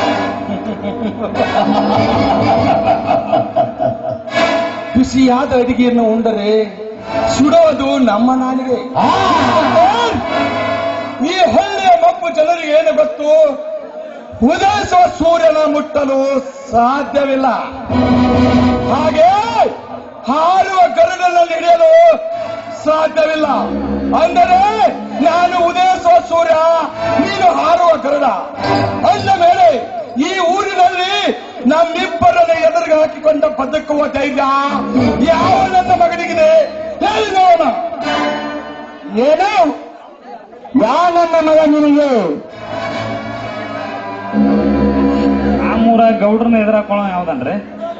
ಬಿಸಿಯಾದ ಅಡಿಗೆಯನ್ನು ಉಂಡರೆ ಸುಡೋದು ನಮ್ಮ ನಾಲಿಗೆ ಈ ಹಳ್ಳಿಯ ಮಬ್ಬು ಜನರಿಗೆ ಏನು ಗೊತ್ತು ಉದಯಿಸುವ ಸೂರ್ಯನ ಮುಟ್ಟಲು ಸಾಧ್ಯವಿಲ್ಲ ಹಾಗೆ ಹಾರುವ ಗರುಡನಲ್ಲಿ ಹಿಡಿಯಲು ಸಾಧ್ಯವಿಲ್ಲ ಅಂದರೆ ನಾನು ಉದಯಿಸುವ ಸೂರ್ಯ ನೀನು ಹಾರುವ ಗರುಡ ಅಂದ ಮೇಲೆ ಈ ಊರಿನಲ್ಲಿ ನಮ್ಮಿಬ್ಬರನ್ನ ಎದುರಿಗೆ ಹಾಕಿಕೊಂಡ ಬದುಕುವ ಧೈರ್ಯ ಯಾವ ನನ್ನ ಮಗನಿಗಿದೆ ಹೇಳಿ ನೋಡೋಣ ಏನು ಯಾ ನನ್ನ ಮಗ ನಿನಗೆ ನಮ್ಮೂರ ಗೌಡ್ರನ್ನ ಎದುರಾಕೊಳ್ಳೋ ಯಾವ್ದನ್ರಿ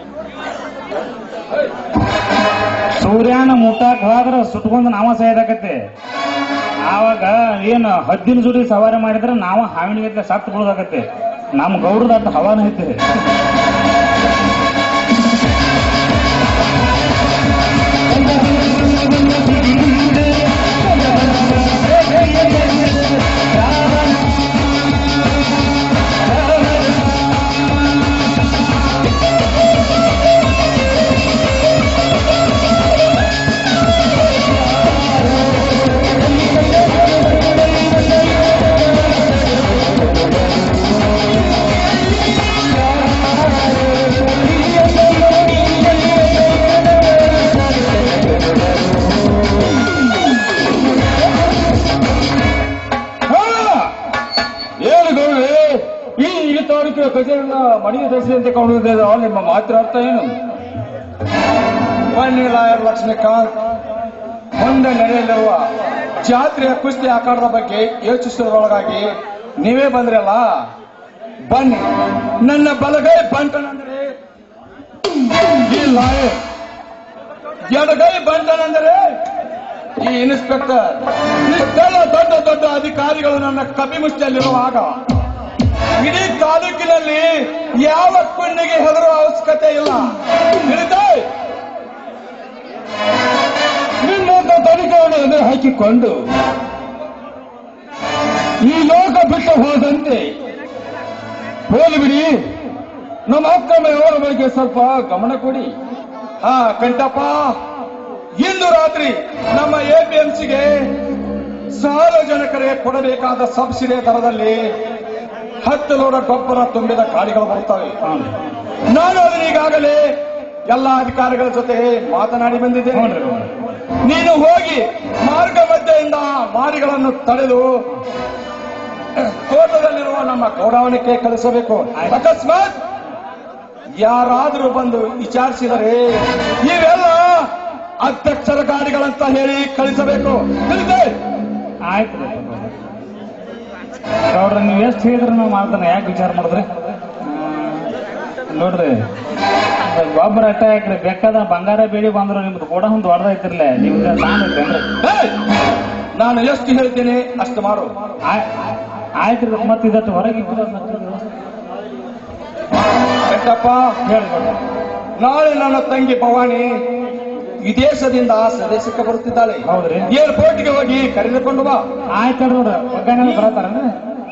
ಸೂರ್ಯನ ಮುಟ್ಟಾಕ್ ಹೋದ್ರ ಸುಟ್ಕೊಂಡ್ ನಾವ ಸಾಯದಾಕತ್ತೆ ಆವಾಗ ಏನು ಹದ್ದಿನ ಜೋಡಿ ಸವಾರಿ ಮಾಡಿದ್ರೆ ನಾವ ಹಾವಿನ ಸತ್ತು ಬಿಡೋದಾಕತ್ತೆ ನಮ್ ಗೌಡ್ರದ ಅಟ್ ಹವಾನ ಐತಿ ಹಾ! ಏನು ಗೌರಿ ಈ ಈ ತಾರೀಕಿನ ಕಚೇರಿನ ಮಣಿಗೆ ದರ್ಶನಂತೆ ಕೊಂಡಿದೆ ನಿಮ್ಮ ಮಾತ್ರ ಅರ್ಥ ಏನು ಲಾಯರ್ ಲಕ್ಷ್ಮೀಕಾಂತ್ ಮುಂದೆ ನಡೆಯಲಿರುವ ಜಾತ್ರೆಯ ಕುಸ್ತಿ ಆಕಾರದ ಬಗ್ಗೆ ಯೋಚಿಸುವುದರೊಳಗಾಗಿ ನೀವೇ ಬಂದ್ರಲ್ಲ ಬನ್ನಿ ನನ್ನ ಬಲಗೈ ಬಂಟನಂದ್ರೆ ಈ ಲಾಯರ್ ಎಡಗೈ ಬಂಟನಂದರೆ ಈ ಇನ್ಸ್ಪೆಕ್ಟರ್ ಇಷ್ಟೆಲ್ಲ ದೊಡ್ಡ ದೊಡ್ಡ ಅಧಿಕಾರಿಗಳು ನನ್ನ ಕಪಿಮುಷ್ಟಿಯಲ್ಲಿರುವಾಗ ಇಡೀ ತಾಲೂಕಿನಲ್ಲಿ ಯಾವ ಕುಣ್ಣಿಗೆ ಹೆದರುವ ಅವಶ್ಯಕತೆ ಇಲ್ಲ ತಿಳಿದೇ ನಿನ್ನಂತ ತನಿಖೆಯನ್ನು ಎದುರು ಹಾಕಿಕೊಂಡು ಈ ಲೋಕ ಬಿಟ್ಟು ಹೋದಂತೆ ಹೋಲಿ ಬಿಡಿ ನಮ್ಮ ಅಕ್ಕಮ್ಮಯವರ ಬಗ್ಗೆ ಸ್ವಲ್ಪ ಗಮನ ಕೊಡಿ ಹಾ ಕಂಟಪ್ಪ ಇಂದು ರಾತ್ರಿ ನಮ್ಮ ಎಪಿಎಂಸಿಗೆ ಸಾರ್ವಜನಿಕರಿಗೆ ಕೊಡಬೇಕಾದ ಸಬ್ಸಿಡಿ ದರದಲ್ಲಿ ಹತ್ತು ಲೋಡ ಗೊಬ್ಬರ ತುಂಬಿದ ಗಾಡಿಗಳು ಬರುತ್ತವೆ ನಾನು ಅದನ್ನ ಈಗಾಗಲೇ ಎಲ್ಲ ಅಧಿಕಾರಿಗಳ ಜೊತೆ ಮಾತನಾಡಿ ಬಂದಿದ್ದೇನೆ ಹ್ಞೂನ್ರಿ, ಹ್ಞೂನ್ರಿ. ನೀನು ಹೋಗಿ ಮಾರ್ಗ ಮಧ್ಯೆಯಿಂದ ಮಾರಿಗಳನ್ನು ತಡೆದು ತೋಟದಲ್ಲಿರುವ ನಮ್ಮ ಗೌಡಾವಣಕ್ಕೆ ಕಳಿಸಬೇಕು ಅಕಸ್ಮಾತ್ ಯಾರಾದರೂ ಬಂದು ವಿಚಾರಿಸಿದರೆ ಇವೆಲ್ಲ ಅಧ್ಯಕ್ಷರ ಗಾಡಿಗಳಂತ ಹೇಳಿ ಕಳಿಸಬೇಕು ತಿಳಿದೆ ಆಯ್ತು ಗೌಡ್ರ ನೀವ್ ಎಷ್ಟ್ ಹೇಳಿದ್ರೆ ನಾವು ಮಾಡ್ತಾನೆ ಯಾಕೆ ವಿಚಾರ ಮಾಡಿದ್ರಿ ನೋಡ್ರಿ ಗೊಬ್ಬರ ಅಟ್ಟ ಯಾಕ್ರಿ ಬೇಕಾದ ಬಂಗಾರ ಬೇಡಿ ಬಂದ್ರು ನಿಮ್ದು ಕೂಡ ಒಂದು ಹೊಡೆದೈತಿರ್ಲೆ ನಿಮ್ಗೆ ಸಾಂದ್ ಐತೇನ್ರಿ ಏಯ್! ನಾನು ಎಷ್ಟು ಹೇಳ್ತೇನೆ ಅಷ್ಟು ಮಾಡು ಆಯ್- ಆಯ್ತ್ರಿ ಮತ್ತೆ ಇದಟ್ಟು ಹೊರಗೆ ಇಟ್ಟಿರೋದ್ ಮತ್ತೆ ಇದು. ಬೆಟ್ಟಪ್ಪ ಹೇಳಿ ಗೌಡ್ರ. ನಾಳೆ ನನ್ನ ತಂಗಿ ಭವಾನಿ ವಿದೇಶದಿಂದ ಸ್ವದೇಶಕ್ಕೆ ಬರುತ್ತಿದ್ದಾಳೆ ಹೌದ್ರಿ? ಏರ್ಪೋರ್ಟ್ಗೆ ಹೋಗಿ ಕರೆದುಕೊಂಡು ಬಾ ಆಯ್ತ್ ಹೇಳ್ರಿ ನೋಡ್ರಿ ಒಗ್ಗರಣೆ ಬರತ್ತಾರನ್ರಿ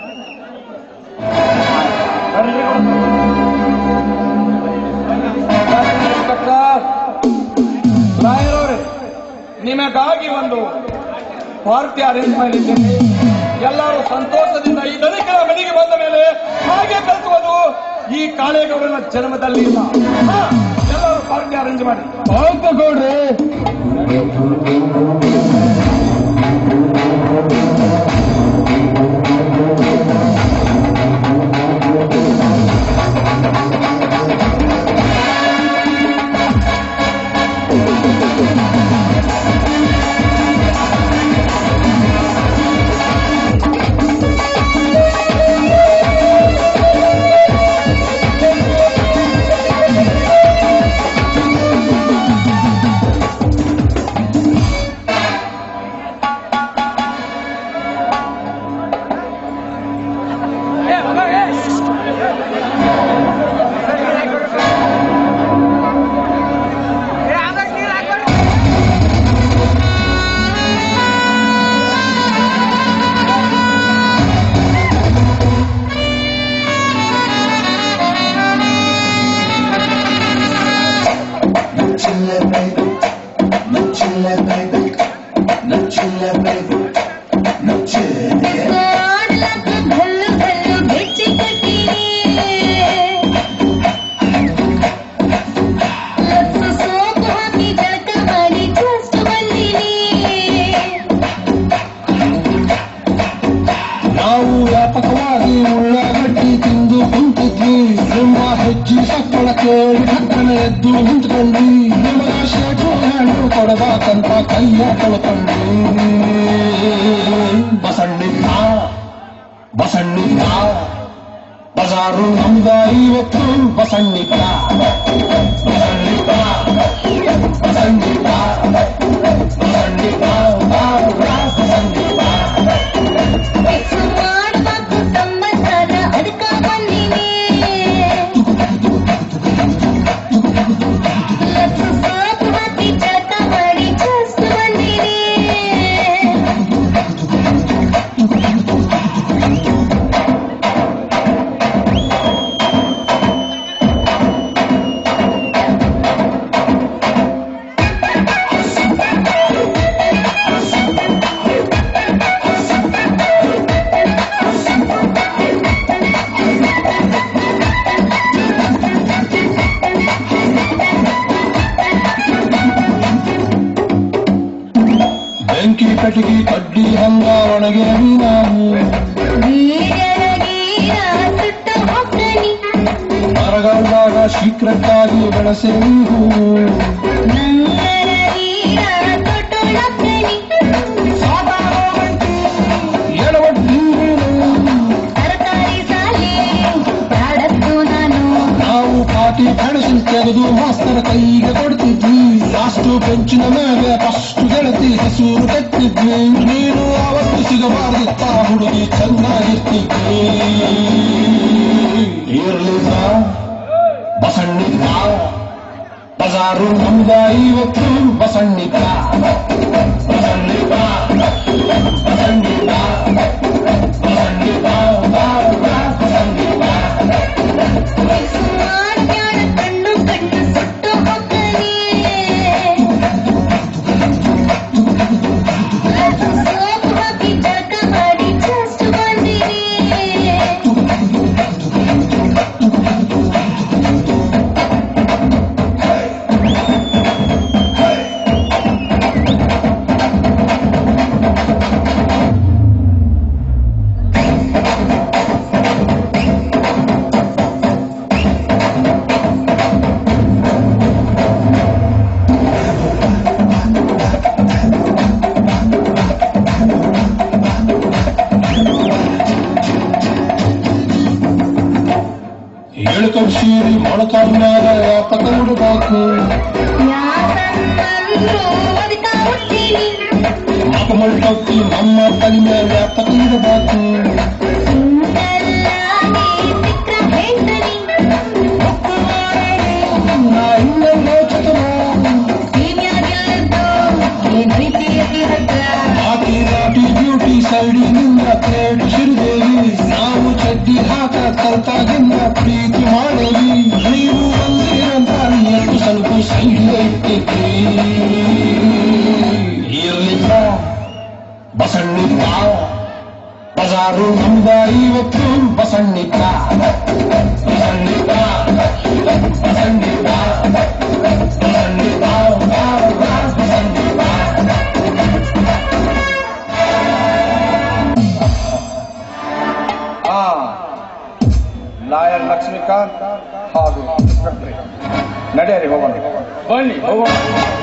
ಇನ್ಸ್ಪೆಕ್ಟರ್ ಲಾಯರ್ ಅವರೇ ನಿಮಗಾಗಿ ಒಂದು ಪಾರ್ಟಿ ಅರೇಂಜ್ ಮಾಡಿದ್ದೇನೆ ಎಲ್ಲರೂ ಸಂತೋಷದಿಂದ ಈ ದಲಿತರ ಮನೆಗೆ ಬಂದ ಮೇಲೆ ಹಾಗೆ ಕಲಿಸುವುದು ಈ ಕಾಳೇಗೌಡನ ಜನ್ಮದಲ್ಲಿ ಇಲ್ಲ ಹಾ, ಎಲ್ಲರೂ ಪಾರ್ಟಿ ಅರೇಂಜ್ ಮಾಡಿ ಆಯ್ತು ಗೌಡ್ರೆ ನಾವು ವ್ಯಾಪಕವಾಗಿ ಉಳ್ಳಾಗಡ್ಡಿ ತಿಂದು ಕುಂತಿದ್ವಿ ನಿಮ್ಮ ಹೆಜ್ಜೆ ಸಕ್ಕಳ ಕೇಳಿ ಹಕ್ಕನ ಎದ್ದು ನಿಂತ್ಕೊಂಡ್ವಿ ನಿಮಗ ಶೇಟು ಹಣ್ಣು ಕೊಡಬೇಕಂತ ಕೈಯ ತೊಳ್ಕೊಂಡ್ವಿ ಬಸಣ್ಣಿದ್ದ ಬಸಣ್ಣಿದ್ದ ಬಜಾರು ನಮ್ದ ಇವತ್ತು ಬಸಣ್ಣಿದ್ದ ಬಸಣ್ಣಿದ್ದ ಬಸಣ್ಣಿದ್ದ ಬಸಣ್ಣಿದ್ದ ಬಸಣ್ಣಿದ್ದ ಅದಕ್ಕ ಬಂದಿನಿ ಸೋಪು ಹಾಕಿ ಜಳಕ ಮಾಡಿ ಜಾಸ್ತಿ ಬಂದಿನಿ ಬೆಂಕಿ ಕಟ್ಟಿಗೆ ಕಡ್ಡಿ ಹಂಗ ಒಣಗೆ ನಾವು ಸುಟ್ಟು ಹೋಗ್ತಾನಿ ಮರಗಾಲದಾಗ ಸೀಕ್ರೆಟ್ ಆಗಿ ಬೆಳೆಸೆ ನೀವು ನಂಗರ ವೀರ ತೊಟ್ಟೊಳಗ್ತಾನಿ ಎಡವಟ್ಟಿ ತರಕಾರಿ ಸಾಲಿ ಪ್ರಾಡಕ್ಟು ನಾನು ನಾವು ಪಾಟಿ ಪೆಣಸಿಲ್ ತೆಗೆದು ಮಾಸ್ತರ ಕೈಗೆ ಕೊಡ್ತಿದ್ವಿ ಲಾಸ್ಟ್ ಬೆಂಚಿನ ಮೇಲೆ ಫಸ್ಟ್ ಗೆಳತಿ ಹೆಸರು ಕಟ್ಟಿದ್ವಿ ನೀನು ಅವತ್ತು ಸಿಗಬಾರ್ದಿತ್ತ ಹುಡುಗಿ ಚೆನ್ನಾಗಿರ್ತಿದ್ವಿ ಇರ್ಲಿಲ್ಲ ಬಸಣ್ಣಿದ್ದ ಬಜಾರು ನಮ್ದ ಇವತ್ತು ಬಸಣ್ಣಿದ್ದ ಬಸಣ್ಣಿದ್ದ ಬಸಣ್ಣಿದ್ದ ಬಸಣ್ಣಿದ್ದ ಬಸಣ್ಣಿದ್ದ ಮಾಡ್ಯಾಡ ಕಣ್ಣು ಕಣ್ಣು ಸುಟ್ಟು ಹೋಗ್ತಾನಿ ಸೋಪು ಹಾಕಿ ಜಳಕ ಮಾಡಿ ಜಾಸ್ತಿ ಬಂದಿನಿ ಏಳು ಕಡ್ಸೀರಿ ಮೊಳಕಾಲ್ ಮ್ಯಾಗ ಯಾತಕ ಉಡಬೇಕು ಯಾಕಂದ್ರು ಅದಕ್ಕ ಹುಟ್ಟಿನಿ ಮಕಮಲ್ಟಕ್ಕಿ ನಮ್ಮ ತಲೆ ಮೇಲೆ ಯಾತಕ ಇಡಬೇಕು ಸುಂದರಲಾಗಿ ಸಿಕ್ಕ ಹೆಂಡನಿ ನಾ ಇನ್ನೆಲ್ಲ ಚತುರ ಸೀಮ್ಯಾಗಿಲ್ಲದ್ದು ಏನ್ ಪ್ರೀತಿ ಅತಿ ಹತ್ರ ಹಾಕಿ ರಾಟಿ ಬ್ಯೂಟಿ ಸೈಡಿನಿಂದ ಪ್ಲೇಟ್ ಸಿರಿದೇವಿ ನಾವು ಚಡ್ಡಿ ಹಾಕ ಕಲ್ತಾಗಿಂದ ಪ್ರೀತಿ ಮಾಡೇವಿ ನೀವು ಬಂದಿರಂತ ಎಷ್ಟು ಸ್ವಲ್ಪ ಸೈಡ್ ಇಟ್ಟಿದ್ರಿ ಇರ್ಲಿಲ್ಲ ಬಸಣ್ಣಿದ್ದ ಬಜಾರು ನಮ್ದ ಇವತ್ತು ಬಸಣ್ಣಿದ್ದ ಬಸಣ್ಣಿದ್ದ ಶ್ರೀಕಾಂತ್ ಹಾಗೂ ಇನ್ಸ್ಪೆಕ್ಟ್ರೆ ನಡೆಯರಿ ಹೋಗೋಣ ಬನ್ನಿ ಹೋಗೋಣ